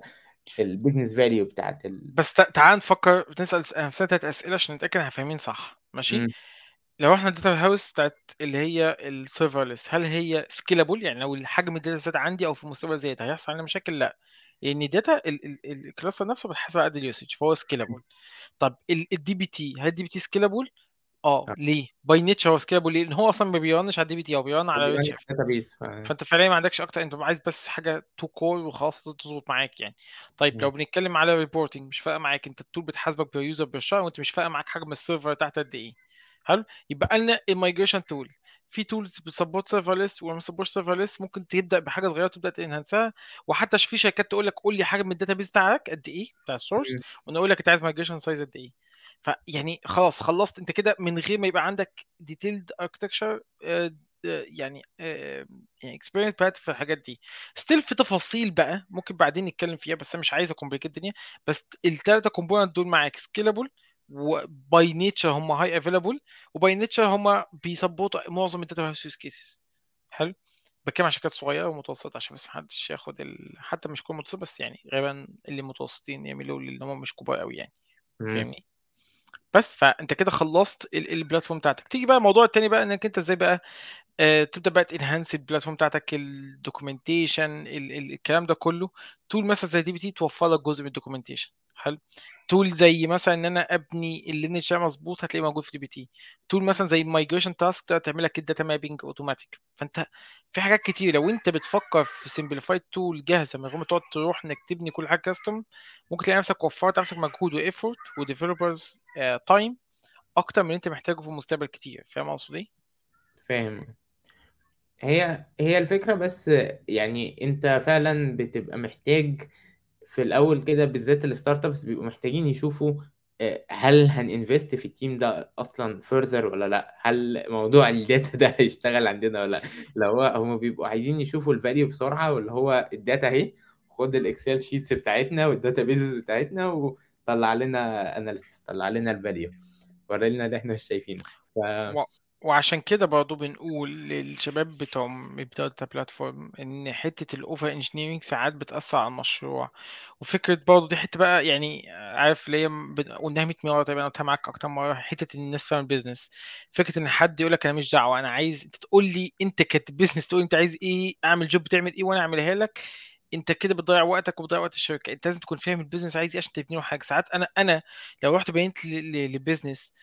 Speaker 1: البيزنس فاليو بتاعت ال...
Speaker 2: بس تع- تعال نفكر نسال نفسنا تلات اسئله عشان نتاكد احنا فاهمين صح ماشي
Speaker 1: مم.
Speaker 2: لو احنا الداتا هاوس بتاعت اللي هي السيرفرلس هل هي سكيلابل يعني لو الحجم الداتا زاد عندي او في المستقبل زاد هيحصل عندنا مشاكل لا لان الداتا الكلاستر نفسه بيتحاسب على قد اليوسج فهو سكيلابل طب الدي بي تي هل الدي بي تي سكيلابل اه ليه باي نيتشر هو سكيلابل ليه لان هو اصلا ما بيرنش على الدي بي تي هو بيرن على ريد شيفت
Speaker 1: داتابيز ف...
Speaker 2: فانت فعليا ما عندكش اكتر انت عايز بس حاجه تو كور وخلاص تظبط معاك يعني طيب لو
Speaker 1: مم.
Speaker 2: بنتكلم على ريبورتنج مش فارقه معاك انت التول بتحاسبك بير يوزر بير شهر وانت مش فارقه معاك حجم السيرفر تحت قد ايه حلو يبقى لنا المايجريشن تول في تولز بتسبورت سيرفرلس وما بتسبورت سيرفرلس ممكن تبدا بحاجه صغيره تبدا تنهنسها وحتى في شركات تقول لك قول لي حجم الداتابيز بتاعك قد ايه بتاع السورس
Speaker 1: مم.
Speaker 2: وانا اقول لك انت عايز مايجريشن سايز قد ايه فيعني خلاص خلصت انت كده من غير ما يبقى عندك ديتيلد اركتكشر يعني آه، يعني اكسبيرينس بقى في الحاجات دي ستيل في تفاصيل بقى ممكن بعدين نتكلم فيها بس انا مش عايز اكمبليكيت الدنيا بس الثلاثه كومبوننت دول معاك سكيلابل وباي نيتشر هم هاي افيلابل وباي نيتشر هم بيسبورتوا معظم الداتا هاوس يوز كيسز حلو بتكلم عن شركات صغيره ومتوسطه عشان بس محدش ياخد ال... حتى مش كل متوسط بس يعني غالبا اللي متوسطين يعملوا اللي هم مش كبار قوي يعني
Speaker 1: مم.
Speaker 2: فاهمني بس فانت كده خلصت ال- البلاتفورم بتاعتك تيجي بقى الموضوع التاني بقى انك انت ازاي بقى آه، تبدا بقى تنهانس البلاتفورم بتاعتك الدوكيومنتيشن الكلام ده كله تول مثلا زي دي بي تي توفر لك جزء من الدوكيومنتيشن حلو تول زي مثلا ان انا ابني اللينج مظبوط هتلاقيه موجود في دي بي تي تول مثلا زي مايجريشن تاسك تقدر تعمل لك الداتا مابينج اوتوماتيك فانت في حاجات كتير لو انت بتفكر في سمبليفايد تول جاهزه من غير ما تقعد تروح انك تبني كل حاجه كاستم ممكن تلاقي نفسك وفرت نفسك مجهود وايفورت وديفلوبرز تايم اكتر من اللي انت محتاجه في المستقبل كتير فاهم اقصد ايه؟
Speaker 1: فاهم هي هي الفكرة بس يعني انت فعلا بتبقى محتاج في الاول كده بالذات الستارت ابس بيبقوا محتاجين يشوفوا آه، هل هننفست في التيم ده اصلا فurther ولا لا هل موضوع الداتا ده هيشتغل عندنا ولا لا لو هو هم بيبقوا عايزين يشوفوا الفاليو بسرعة واللي هو الداتا اهي خد الاكسل شيتس بتاعتنا والداتا بيزز بتاعتنا وطلع لنا اناليسيس طلع لنا الفاليو وري لنا اللي احنا مش شايفينه ف
Speaker 2: و... وعشان كده برضه بنقول للشباب بتوع بتوع الداتا بلاتفورم ان حته الاوفر انجينيرنج ساعات بتاثر على المشروع وفكره برضه دي حته بقى يعني عارف ليه بن- قلناها 100 مره تقريبا قلتها معاك اكتر مره حته ان الناس فاهم بيزنس فكره ان حد يقول لك انا مش دعوه انا عايز انت تقول لي انت كبزنس تقول انت عايز ايه اعمل جوب تعمل ايه وانا اعملها لك انت كده بتضيع وقتك وبتضيع وقت الشركه انت لازم تكون فاهم البيزنس عايز ايه عشان تبني له حاجه ساعات انا انا لو رحت بينت للبيزنس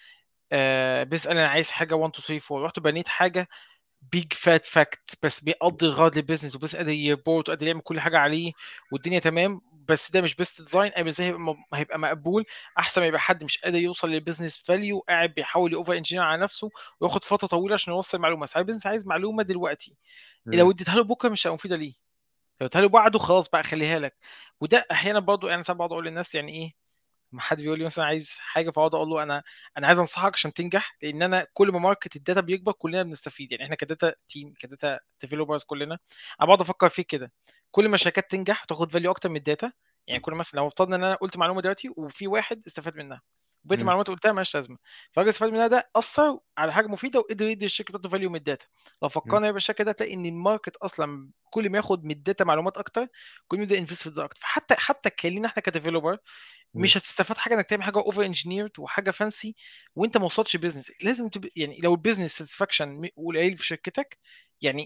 Speaker 2: آه بيسأل انا عايز حاجه 1 2 3 4 رحت بنيت حاجه بيج فات فاكت بس بيقضي الغرض للبيزنس وبس قادر يبورت وقادر يعمل كل حاجه عليه والدنيا تمام بس ده مش بيست ديزاين انا بالنسبه لي هيبقى م- هيبقى مقبول احسن ما يبقى حد مش قادر يوصل للبيزنس فاليو قاعد بيحاول يوفر انجينير على نفسه وياخد فتره طويله عشان يوصل معلومه ساعات البيزنس عايز معلومه دلوقتي لو
Speaker 1: مم.
Speaker 2: اديتها له بكره مش هتبقى مفيده ليه لو اديتها له بعده خلاص بقى خليها لك وده احيانا برضه يعني ساعات بقعد اقول للناس يعني ايه لما حد بيقول لي مثلا عايز حاجه فاقعد اقول له انا انا عايز انصحك عشان تنجح لان انا كل ما ماركت الداتا بيكبر كلنا بنستفيد يعني احنا كداتا تيم كداتا ديفلوبرز كلنا انا بقعد افكر فيه كده كل ما الشركات تنجح وتاخد فاليو اكتر من الداتا يعني كل مثلا لو افترضنا ان انا قلت معلومه دلوقتي وفي واحد استفاد منها وبقيت
Speaker 1: مم.
Speaker 2: المعلومات اللي قلتها مالهاش لازمه فالراجل استفاد منها ده اثر على حاجه مفيده وقدر يدي الشركه بتاعته فاليو من الداتا لو
Speaker 1: مم.
Speaker 2: فكرنا يبقى الشركه ده تلاقي ان الماركت اصلا كل ما ياخد من الداتا معلومات اكتر كل ما يبدا ينفست في الداتا اكتر فحتى حتى كلينا احنا كديفلوبر
Speaker 1: مم.
Speaker 2: مش هتستفاد حاجه انك تعمل حاجه اوفر انجينيرد وحاجه فانسي وانت ما وصلتش بيزنس لازم تب... يعني لو البيزنس ساتسفاكشن قليل في شركتك يعني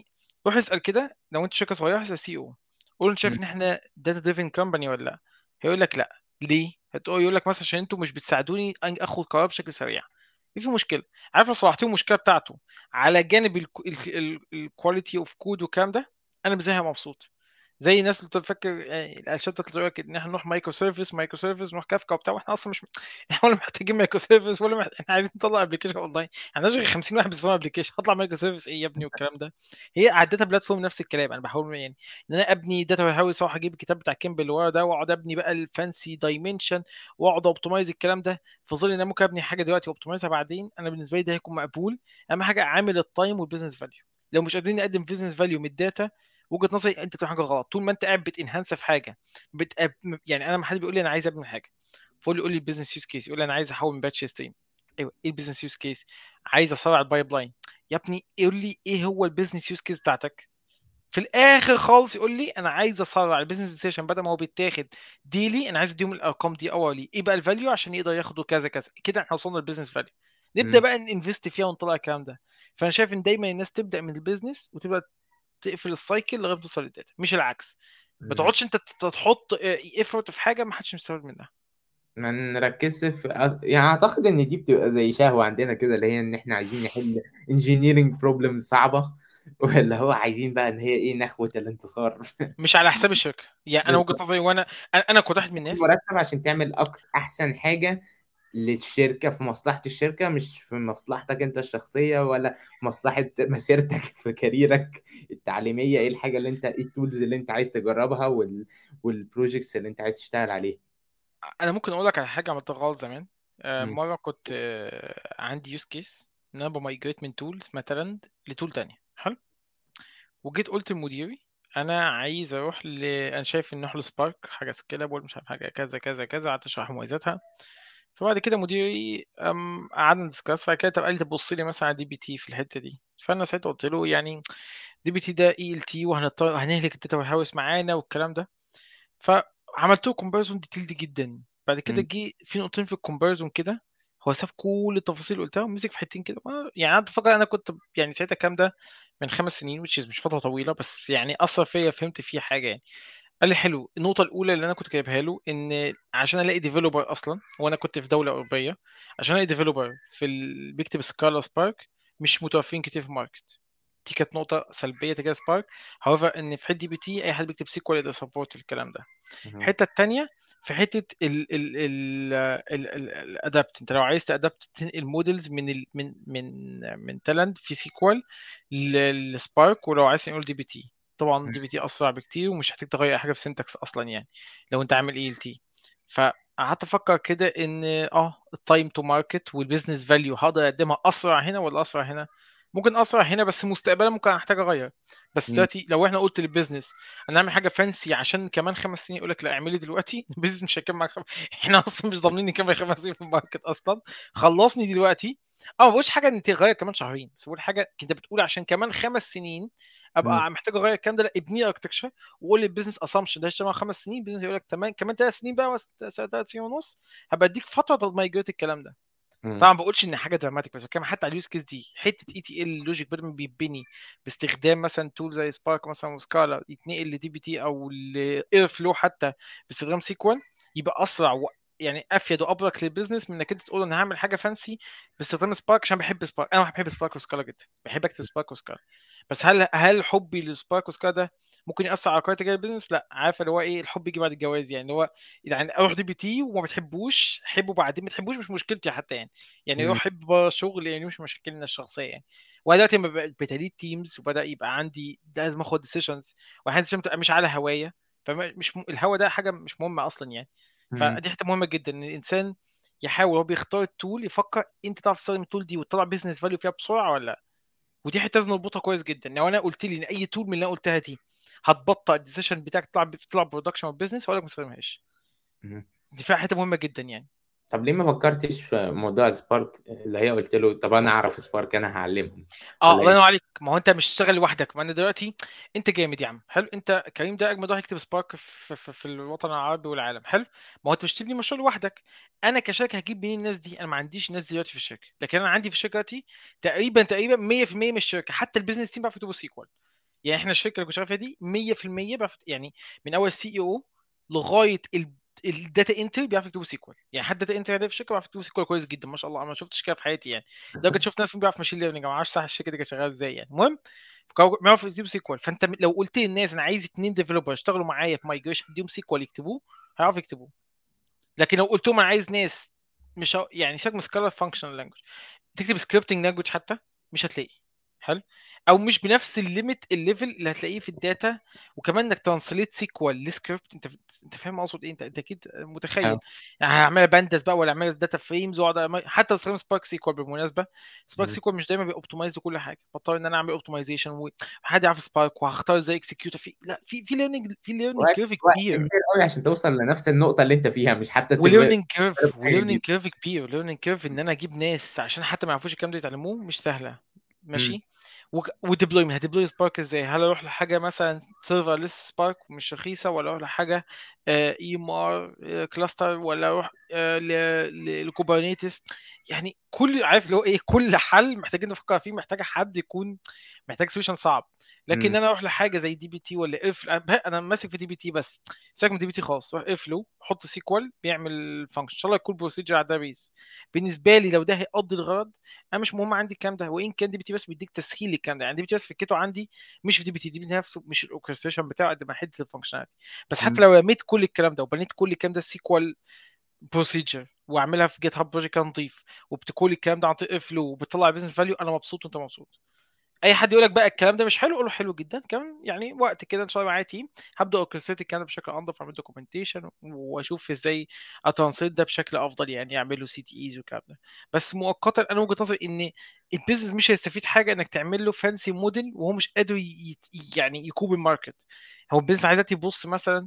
Speaker 2: روح اسال كده لو انت شركه صغيره اسال سي او قول له انت شايف
Speaker 1: مم.
Speaker 2: ان احنا داتا دريفن كومباني ولا لا هيقول لك لا ليه هتقول يقول لك مثلا عشان انتوا مش بتساعدوني أن اخد قرار بشكل سريع ايه في مشكله عارف لو صلحت له المشكله بتاعته على جانب الكواليتي اوف كود والكلام ده انا بزهق مبسوط زي الناس اللي بتفكر يعني الارشاد بتقول لك ان احنا نروح مايكرو سيرفيس مايكرو سيرفيس نروح كافكا وبتاع واحنا اصلا مش احنا ولا محتاجين مايكرو سيرفيس ولا محتاج... احنا عايزين نطلع ابلكيشن اونلاين احنا غير 50 واحد بيستخدم ابلكيشن هطلع مايكرو سيرفيس ايه يا ابني والكلام ده هي على الداتا بلاتفورم نفس الكلام انا بحاول يعني ان انا ابني داتا هاوس واروح اجيب الكتاب بتاع كيمبل اللي ورا ده واقعد ابني بقى الفانسي دايمنشن واقعد اوبتمايز الكلام ده في ظل ان انا ممكن ابني حاجه دلوقتي واوبتمايزها بعدين انا بالنسبه لي ده هيكون مقبول اهم حاجه عامل التايم والبيزنس فاليو لو مش قادرين نقدم بيزنس فاليو من الداتا وجهه نظري انت بتعمل حاجه غلط طول ما انت قاعد بتنهانس في حاجه بت... يعني انا لما حد بيقول لي انا عايز ابني حاجه فقول لي قول لي البيزنس يوز كيس يقول لي انا عايز احول من باتش ستريم ايوه ايه البيزنس يوز كيس عايز اسرع البايب لاين يا ابني قول لي ايه هو البيزنس يوز كيس بتاعتك في الاخر خالص يقول لي انا عايز اسرع البيزنس ديسيشن بدل ما هو بيتاخد ديلي انا عايز اديهم الارقام دي اولي ايه بقى الفاليو عشان يقدر ياخدوا كذا كذا كده احنا وصلنا للبيزنس فاليو نبدا
Speaker 1: مم.
Speaker 2: بقى ننفست فيها ونطلع الكلام ده فانا شايف ان دايما الناس تبدا من البيزنس وتبدا تقفل السايكل لغايه ما توصل للداتا مش العكس ما
Speaker 1: مم.
Speaker 2: تقعدش انت تحط ايفورت في حاجه ما حدش مستفاد منها
Speaker 1: ما نركزش في أص- يعني اعتقد ان دي بتبقى زي شهوة عندنا كده اللي هي ان احنا عايزين نحل engineering problems صعبة ولا هو عايزين بقى ان هي ايه نخوة الانتصار
Speaker 2: مش على حساب الشركه يعني انا وجهه
Speaker 1: بالظبط
Speaker 2: نظري وانا انا أنا كنت واحد من الناس
Speaker 1: مرتب عشان تعمل أكتر احسن حاجة للشركة في مصلحة الشركة مش في مصلحتك انت الشخصية ولا مصلحة مسيرتك في كاريرك التعليمية ايه الحاجة اللي انت ايه التولز اللي انت عايز تجربها وال والبروجيكتس اللي انت عايز تشتغل عليها
Speaker 2: انا ممكن اقول لك على حاجه عملتها غلط زمان آه،
Speaker 1: مم.
Speaker 2: مره كنت آه، عندي يوز كيس ان انا بمايجريت من تول اسمها تالنت لتول تانية حلو وجيت قلت لمديري انا عايز اروح ل انا شايف ان نروح لسبارك حاجه سكيلابل مش عارف حاجه كذا كذا كذا قعدت اشرح مميزاتها فبعد كده مديري أم، قعدنا ندسكاس بعد كده طب قال لي تبص لي مثلا على دي بي تي في الحته دي فانا ساعتها قلت له يعني دي بي تي ده اي ال تي وهنضطر هنهلك الداتا والهاوس معانا والكلام ده فعملت له كومباريزون ديتيلد جدا بعد كده
Speaker 1: مم.
Speaker 2: جه في نقطتين في الكومباريزون كده هو ساب كل التفاصيل اللي قلتها ومسك في حتتين كده ما- يعني انا فاكر انا كنت يعني ساعتها الكلام ده من خمس سنين which is مش فتره طويله بس يعني اثر فيا فهمت فيه حاجه يعني قال لي حلو النقطه الاولى اللي انا كنت جايبها له ان عشان الاقي ديفلوبر اصلا وانا كنت في دوله اوروبيه عشان الاقي ديفلوبر في ال... بيكتب سكالا سبارك مش متوفرين كتير في الماركت دي كانت نقطه سلبيه تجاه سبارك however ان في دي بي تي اي حد بيكتب سيكوال يقدر سبورت الكلام ده
Speaker 1: مم.
Speaker 2: الحته التانيه في حته ال ال ال ال ال الادابت انت لو عايز تادبت تنقل مودلز من ال من من من تالنت في سيكوال لسبارك ولو عايز تنقل دي بي تي طبعا دي بي تي اسرع بكتير ومش هتحتاج تغير حاجه في سنتكس اصلا يعني لو انت عامل اي ال تي فقعدت افكر كده ان اه التايم تو ماركت والبيزنس فاليو هقدر اقدمها اسرع هنا ولا اسرع هنا ممكن اسرع هنا بس مستقبلا ممكن احتاج اغير بس
Speaker 1: مم.
Speaker 2: دلوقتي لو احنا قلت للبيزنس انا اعمل حاجه فانسي عشان كمان خمس سنين يقول لك لا اعملي دلوقتي البيزنس مش هيكمل خم... احنا اصلا مش ضامنين نكمل خمس سنين في الماركت اصلا خلصني دلوقتي اه ما بقولش حاجه ان تغير كمان شهرين بس بقول حاجه انت بتقول عشان كمان خمس سنين
Speaker 1: مم.
Speaker 2: ابقى محتاج اغير الكلام ده لا ابني اركتكشر وقول لي البيزنس اسامبشن ده هيشتغل خمس سنين البيزنس يقول لك تمام كمان ثلاث سنين بقى ثلاث سنين ونص هبقى اديك فتره تمايجريت الكلام ده
Speaker 1: مم.
Speaker 2: طبعا ما بقولش ان حاجه دراماتيك بس بتكلم حتى على اليوز كيس دي حته اي تي ال لوجيك بدل ما بيتبني باستخدام مثلا تول زي سبارك مثلا وسكالا يتنقل لدي بي تي او لاير فلو حتى باستخدام سيكوال يبقى اسرع و... يعني افيد وابرك للبيزنس من انك انت تقول انا هعمل حاجه فانسي باستخدام سبارك عشان بحب سبارك انا بحب سبارك وسكالا جدا بحب اكتب سبارك وسكالا بس هل هل حبي لسبارك وسكالا ده ممكن ياثر على قراري تجاه البيزنس لا عارف اللي هو ايه الحب يجي بعد الجواز يعني اللي هو يعني اروح دي بي تي وما بتحبوش حبه بعدين ما تحبوش مش مشكلتي حتى يعني يعني
Speaker 1: مم.
Speaker 2: روح حب شغل يعني مش مشاكلنا الشخصيه يعني ودلوقتي لما بقى- بتليد تيمز وبدا يبقى عندي لازم اخد ديسيشنز واحيانا decision بتبقى مش على هوايه فمش م... الهوا ده حاجه مش مهمه اصلا يعني
Speaker 1: مم.
Speaker 2: فدي حته مهمه جدا ان الانسان يحاول وهو بيختار التول يفكر انت تعرف تستخدم التول دي وتطلع بيزنس فاليو فيها بسرعه ولا لا ودي حته لازم نربطها كويس جدا لو انا قلت لي ان اي تول من اللي انا قلتها دي هتبطئ الديسيشن بتاعك تطلع تطلع برودكشن والبيزنس هقول لك ما تستخدمهاش
Speaker 1: مم.
Speaker 2: دي فيها حته مهمه جدا يعني
Speaker 1: طب ليه ما فكرتش في موضوع السبارك اللي هي قلت له طب انا اعرف سبارك انا هعلمهم
Speaker 2: اه
Speaker 1: ولا
Speaker 2: الله
Speaker 1: ايه
Speaker 2: ينور عليك ما هو انت مش تشتغل لوحدك ما انا دلوقتي انت جامد يا عم حلو انت كريم ده اجمد واحد يكتب سبارك في, في, في الوطن العربي والعالم حلو ما هو انت مش تبني مشروع لوحدك انا كشركه هجيب منين الناس دي انا ما عنديش ناس دلوقتي في الشركه لكن انا عندي في الشركه دلوقتي تقريبا تقريبا 100% من الشركه حتى البيزنس تيم بيعرف يكتبوا سيكوال يعني احنا الشركه اللي كنت شغال فيها دي 100% بعرف يعني من اول سي اي او لغايه الداتا انتري بيعرف يكتبوا سيكوال يعني حد داتا انتري في الشركه بيعرف يكتبوا سيكوال كويس جدا ما شاء الله أنا ما شفتش كده في حياتي يعني لو كنت شفت ناس بيعرف ماشين ليرنينج ما اعرفش صح الشركه دي كانت شغاله ازاي يعني المهم فكانوا بيعرفوا يكتبوا سيكوال فانت لو قلت للناس انا عايز اثنين ديفلوبر يشتغلوا معايا في مايجريشن اديهم سيكوال يكتبوه هيعرفوا يكتبوه لكن لو قلت لهم انا عايز ناس مش ه... يعني سيبك من سكالر فانكشنال لانجوج تكتب سكريبتنج لانجوج حتى مش هتلاقي حلو او مش بنفس الليميت الليفل اللي هتلاقيه في الداتا وكمان انك ترانسليت سيكوال لسكريبت انت انت فاهم اقصد ايه انت انت اكيد متخيل
Speaker 1: اه
Speaker 2: يعني هعملها بندس بقى ولا اعملها داتا فريمز واقعد أعمل- حتى لو استخدم سبارك سيكوال بالمناسبه سبارك
Speaker 1: مم.
Speaker 2: سيكوال مش دايما بيوبتمايز لكل حاجه بضطر ان انا اعمل اوبتمايزيشن وحد يعرف سبارك وهختار ازاي اكسكيوت في لا في في ليرنينج في ليرنينج
Speaker 1: وقت
Speaker 2: كيرف
Speaker 1: وقت
Speaker 2: كبير
Speaker 1: كبير قوي عشان توصل لنفس النقطة اللي انت فيها مش حتى تبقى
Speaker 2: وليرنينج كيرف
Speaker 1: حاجة
Speaker 2: وليرنينج
Speaker 1: جديدة
Speaker 2: كيرف كبير وليرنينج كيرف ان انا اجيب ناس عشان حتى ما يعرفوش الكلام ده يتعلموه مش سهله
Speaker 1: مم.
Speaker 2: ماشي وديبلويمنت هديبلوي سبارك ازاي هل اروح لحاجه مثلا سيرفر لسه سبارك مش رخيصه ولا اروح لحاجه اي ام ار كلاستر ولا اروح لكوبرنيتس يعني كل عارف اللي هو ايه كل حل محتاجين نفكر فيه محتاجه حد يكون محتاج سوليوشن صعب لكن
Speaker 1: مم.
Speaker 2: انا اروح لحاجه زي دي بي تي ولا اف انا ماسك في دي بي تي بس سيبك من دي بي تي خالص روح افلو حط سيكوال بيعمل فانكشن ان شاء الله يكون بروسيجر على داتابيز بالنسبه لي لو ده هيقضي الغرض انا مش مهم عندي الكلام ده وان كان دي بي تي بس بيديك تسهيل للكلام ده يعني دي بي تي بس فكرته عندي مش في دي بي تي دي بي تي نفسه مش الاوركستريشن بتاعه قد ما حته الفانكشناليتي بس حتى
Speaker 1: مم.
Speaker 2: لو رميت كل الكلام ده وبنيت كل الكلام ده سيكوال بروسيجر واعملها في جيت هاب بروجكت نظيف وبتكول الكلام ده عن طريق فلو وبتطلع بزنس فاليو انا مبسوط وانت مبسوط اي حد يقول لك بقى الكلام ده مش حلو قول له حلو جدا كمان يعني وقت كده ان شاء الله معايا تيم هبدا اوركستريت الكلام ده بشكل انظف اعمل دوكيومنتيشن واشوف ازاي اترانسليت ده بشكل افضل يعني اعمل له سي تي ايز والكلام ده بس مؤقتا انا وجهه نظري ان البيزنس مش هيستفيد حاجه انك تعمل له فانسي موديل وهو مش قادر ي... يعني يكوب الماركت هو البيزنس عايز يبص مثلا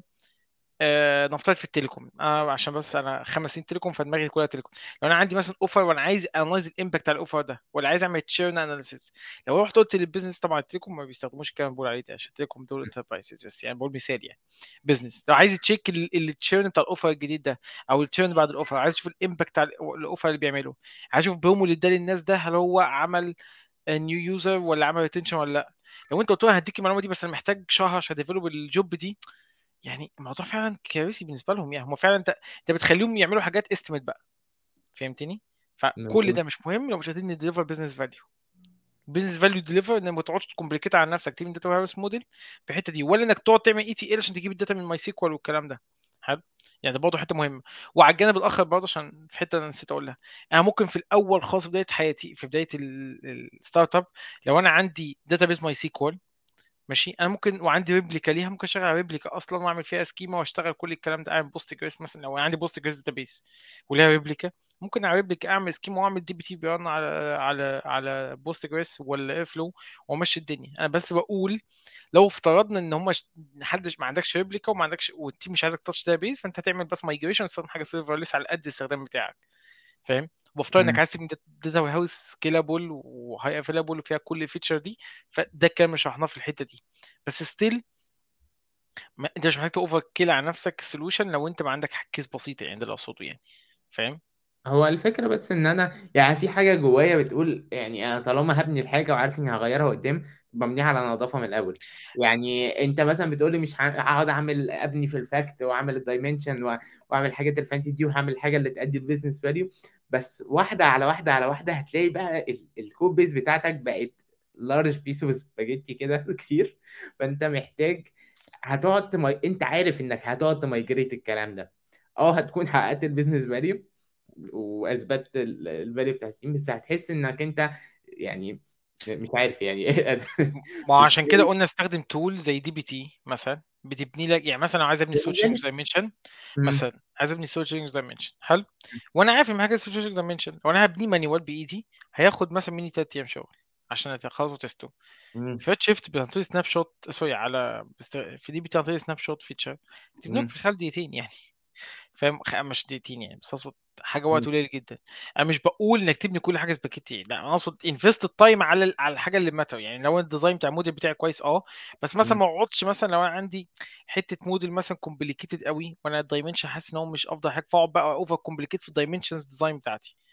Speaker 2: آه نفترض في التليكوم آه عشان بس انا خمس سنين تليكوم فدماغي كلها تليكوم لو انا عندي مثلا اوفر وانا عايز انلايز الامباكت على الاوفر ده ولا عايز اعمل تشيرن اناليسيس لو رحت قلت للبيزنس طبعا التليكوم ما بيستخدموش الكلام اللي بقول عليه ده عشان التليكوم دول انتربرايزز بس يعني بقول مثال يعني بزنس لو عايز تشيك التشيرن بتاع الاوفر الجديد ده او التشيرن بعد الاوفر عايز تشوف الامباكت على الاوفر اللي بيعمله عايز اشوف برومو اللي اداه للناس ده هل هو عمل نيو يوزر ولا عمل ريتنشن ولا لا لو انت قلت له هديك المعلومه دي بس انا محتاج شهر عشان اديفلوب الجوب دي يعني الموضوع فعلا كارثي بالنسبه لهم يعني هم فعلا انت انت بتخليهم يعملوا حاجات استيميت بقى فهمتني فكل
Speaker 1: مظبوط
Speaker 2: ده مش مهم لو مش قادرين نديليفر بزنس فاليو بزنس فاليو ديليفر انك ما تقعدش تكمبليكيت على نفسك تبني داتا هاوس موديل في الحته دي ولا انك تقعد تعمل اي تي ال عشان تجيب الداتا من ماي سيكوال والكلام ده حلو يعني ده برضه حته مهمه وعلى الجانب الاخر برضه عشان في حته انا نسيت اقولها انا ممكن في الاول خالص في بدايه حياتي في بدايه الستارت اب لو انا عندي داتا بيز ماي سيكوال ماشي انا ممكن وعندي ريبليكا ليها ممكن اشغل على ريبليكا اصلا واعمل فيها سكيما واشتغل كل الكلام ده اعمل بوست جريس مثلا لو عندي بوست جريس داتابيس وليها ريبليكا ممكن على ريبليكا اعمل سكيما واعمل دي بي تي بيرن على على على بوست جريس ولا اير فلو وامشي الدنيا انا بس بقول لو افترضنا ان هم محدش ما عندكش ريبليكا وما عندكش والتيم مش عايزك تاتش داتابيس فانت هتعمل بس مايجريشن وتستخدم حاجه سيرفرليس على قد الاستخدام بتاعك فاهم وافترض انك
Speaker 1: مم.
Speaker 2: عايز تبني داتا وير هاوس سكيلابل وهاي افيلابل وفيها كل الفيتشر دي فده الكلام اللي شرحناه في الحته دي بس ستيل ما انت مش محتاج اوفر كيل على نفسك سولوشن لو انت ما عندك كيس بسيطه يعني ده اللي اقصده يعني فاهم
Speaker 1: هو الفكرة بس إن أنا يعني في حاجة جوايا بتقول يعني أنا طالما هبني الحاجة وعارف إني هغيرها قدام ببنيها على نظافة من الأول يعني أنت مثلا بتقولي مش ه- هقعد أعمل أبني في الفاكت وأعمل الدايمنشن وأعمل الحاجات الفانسي دي وهعمل الحاجة اللي تأدي البيزنس فاليو بس واحدة على واحدة على واحدة هتلاقي بقى ال- الكود بيس بتاعتك بقت لارج بيس اوف سباجيتي كده كتير فأنت محتاج هتقعد تمي... أنت عارف إنك هتقعد تمايجريت الكلام ده اه هتكون حققت البيزنس فاليو واثبتت الفاليو بتاعت التيم بس هتحس انك انت يعني مش عارف يعني
Speaker 2: ما هو عشان كده
Speaker 1: ازاي
Speaker 2: قلنا استخدم تول زي دي بي تي مثلا بتبني لك يعني مثلا لو عايز ابني سويتشنج دايمنشن
Speaker 1: مم.
Speaker 2: مثلا عايز ابني سويتشنج دايمنشن حلو وانا عارف ان حاجه سويتشنج دايمنشن لو انا هبني مانيوال بايدي هياخد مثلا مني 3 ايام شغل عشان اخلص وتستو
Speaker 1: مم.
Speaker 2: فات شيفت بتنطي سناب شوت سوري على بست... في دي بتنطي سناب شوت فيتشر بتبنيهم
Speaker 1: مم.
Speaker 2: في خلال دقيقتين يعني فاهم خ- مش دقيقتين يعني بس اقصد حاجه وقت
Speaker 1: مم.
Speaker 2: قليل جدا انا مش بقول انك تبني كل حاجه سباكيتي لا انا اقصد انفست التايم على ال- على الحاجه اللي ماتر يعني لو الديزاين بتاع الموديل بتاعي كويس اه بس مثلا
Speaker 1: مم.
Speaker 2: ما اقعدش مثلا لو انا عندي حته موديل مثلا كومبليكيتد قوي وانا الدايمنشن حاسس ان هو مش افضل حاجه فاقعد بقى اوفر كومبليكيت في الدايمنشنز ديزاين بتاعتي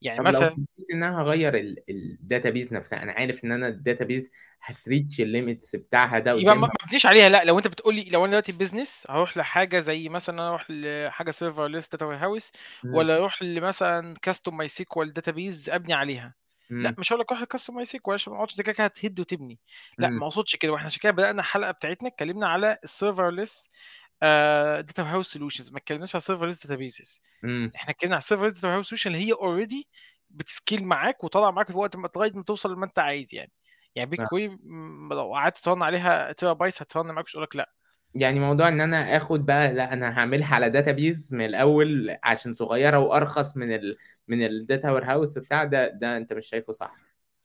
Speaker 2: يعني
Speaker 1: طب لو في
Speaker 2: مثلا
Speaker 1: الكيس ان انا هغير الداتابيز نفسها انا عارف ان انا الداتابيز هتريتش الليميتس بتاعها ده
Speaker 2: يبقى ما
Speaker 1: قدام
Speaker 2: ما تبنيش عليها لا لو انت بتقول لي لو انا دلوقتي بزنس هروح لحاجه زي مثلا أنا اروح لحاجه سيرفر ليست داتا وير هاوس
Speaker 1: مم.
Speaker 2: ولا اروح لمثلا كاستوم ماي سيكوال داتابيز ابني عليها لا
Speaker 1: مم.
Speaker 2: مش هقول لك روح لكاستوم ماي سيكوال عشان ما اقعدش كده كده هتهد وتبني لا
Speaker 1: مم.
Speaker 2: ما اقصدش كده واحنا عشان كده بدانا الحلقه بتاعتنا اتكلمنا على السيرفرلس داتا وير هاوس سولوشنز ما اتكلمناش على سيرفرلس داتابيزز
Speaker 1: مم.
Speaker 2: احنا اتكلمنا على السيرفرلس داتا وير هاوس سولوشن اللي هي اوريدي بتسكيل معاك وطالع معاك في وقت ما لغايه ما توصل لما انت عايز يعني يعني بيج
Speaker 1: آه.
Speaker 2: كويري م- لو قعدت ترن عليها تيرا بايتس هترن معاك مش يقول لك لا
Speaker 1: يعني موضوع ان انا اخد بقى لا انا هعملها على داتابيز من الاول عشان صغيره وارخص من ال من الداتا وير هاوس بتاع ده ده انت مش شايفه صح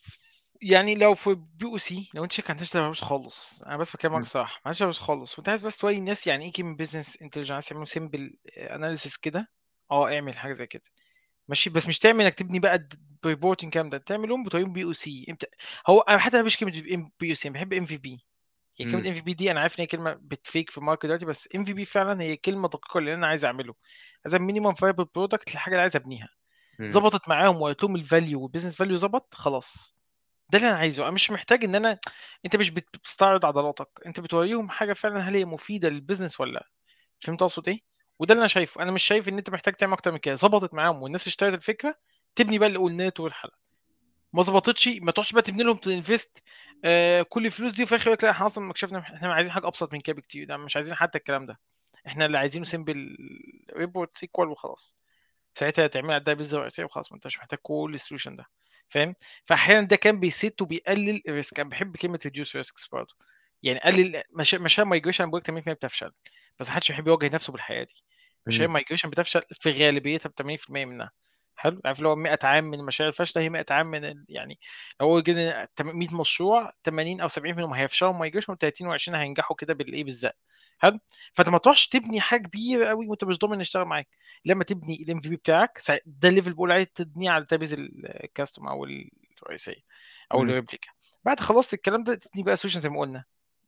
Speaker 2: يعني لو في بي او سي لو انت شركه عندهاش داتابيز خالص انا بس بكلمك
Speaker 1: مم.
Speaker 2: صراحه ما عندهاش داتابيز خالص وانت عايز بس توري الناس يعني ايه من بزنس انتليجنس عايز تعملوا سيمبل اناليسيس كده اه اعمل حاجه زي كده ماشي بس مش تعمل انك تبني بقى ريبورتنج كام ده تعملهم بطريقه بي او سي امتى هو انا حتى ما بحبش كلمه بي او سي بحب ام في بي هي كلمه
Speaker 1: مم.
Speaker 2: ام في بي دي انا عارف ان هي كلمه بتفيك في الماركت دلوقتي بس ام في بي فعلا هي كلمه دقيقه اللي انا عايز اعمله عايز مينيمم فايبل برودكت الحاجه اللي عايز ابنيها
Speaker 1: مم.
Speaker 2: ظبطت معاهم وقلت لهم الفاليو والبيزنس فاليو ظبط خلاص ده اللي انا عايزه انا مش محتاج ان انا انت مش بت- بتستعرض عضلاتك انت بتوريهم حاجه فعلا هل هي مفيده للبيزنس ولا لا فهمت اقصد ايه وده اللي انا شايفه انا مش شايف ان انت محتاج تعمل اكتر من كده ظبطت معاهم والناس اشترت الفكره تبني بقى اللي قلناه والحلقه ما ظبطتش ما تروحش بقى تبني لهم تنفست آه كل الفلوس دي وفي الاخر يقول لك لا احنا اصلا ما اكتشفنا احنا عايزين حاجه ابسط من كده بكتير ده مش عايزين حتى الكلام ده احنا اللي عايزينه سيمبل ريبورت سيكوال وخلاص ساعتها تعمل على الداتابيز الرئيسيه وخلاص ما انتش محتاج كل السوليوشن ده فاهم فاحيانا ده كان بيسيت وبيقلل الريسك انا بحب كلمه ريديوس ريسكس برضه يعني قلل مش مشاريع مايجريشن بقول 80% بتفشل بس محدش بيحب يواجه نفسه بالحياه دي مشاريع
Speaker 1: مم.
Speaker 2: مايجريشن بتفشل في غالبيتها ب 80% منها حلو عارف لو 100 عام من المشاريع الفاشله هي 100 عام من ال... يعني لو هو كده 100 مشروع 80 او 70 منهم هيفشلوا مايجريشن و30 و20 هينجحوا كده بالايه بالزق حلو فانت ما تروحش تبني حاجه كبيره قوي وانت مش ضامن يشتغل معاك لما تبني الام في بي بتاعك سا- ده الليفل بقول عليه تبنيه على داتابيز الكاستوم او الرئيسيه او
Speaker 1: مم.
Speaker 2: الريبليكا بعد خلصت الكلام ده تبني بقى سوليوشن زي ما قلنا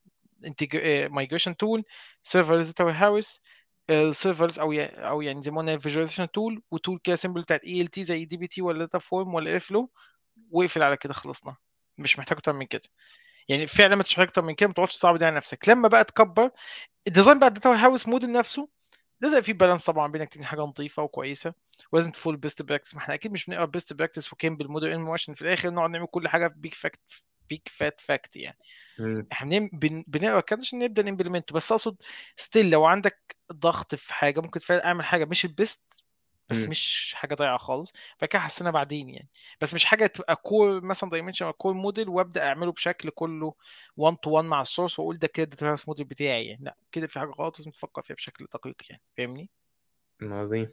Speaker 2: مايجريشن تول سيرفرز داتا وير هاوس سيرفرز او يع- او يعني زي ما قلنا فيجواليزيشن تول وتول كده سيمبل بتاعت اي ال تي زي دي بي تي ولا داتا فورم ولا اير فلو واقفل على كده خلصنا مش محتاج اكتر من كده يعني فعلا ما تشتغل اكتر من كده ما تقعدش تصعب ده على نفسك لما بقى تكبر الديزاين بقى الداتا هاوس موديل نفسه لازم فيه بالانس طبعا بينك تبني حاجه نظيفه وكويسه ولازم تفول بيست براكتس ما احنا اكيد مش بنقرا بيست براكتس وكين بالموديل علم عشان في الاخر نقعد نعمل كل حاجه بيك فاكت بيك فات فاكت يعني
Speaker 1: مم.
Speaker 2: احنا بن- بن- بنقرا كده عشان نبدا نمبلمنته بس اقصد ستيل لو عندك ضغط في حاجه ممكن فعلا اعمل حاجه مش البيست بس
Speaker 1: مم.
Speaker 2: مش حاجه ضايعه خالص فكده احسنها بعدين يعني بس مش حاجه تبقى كور مثلا دايمنشن او كور موديل وابدا اعمله بشكل كله 1 تو 1 مع السورس واقول ده كده ده موديل بتاعي يعني لا كده في حاجه غلط لازم تفكر فيها بشكل دقيق يعني فاهمني
Speaker 1: عظيم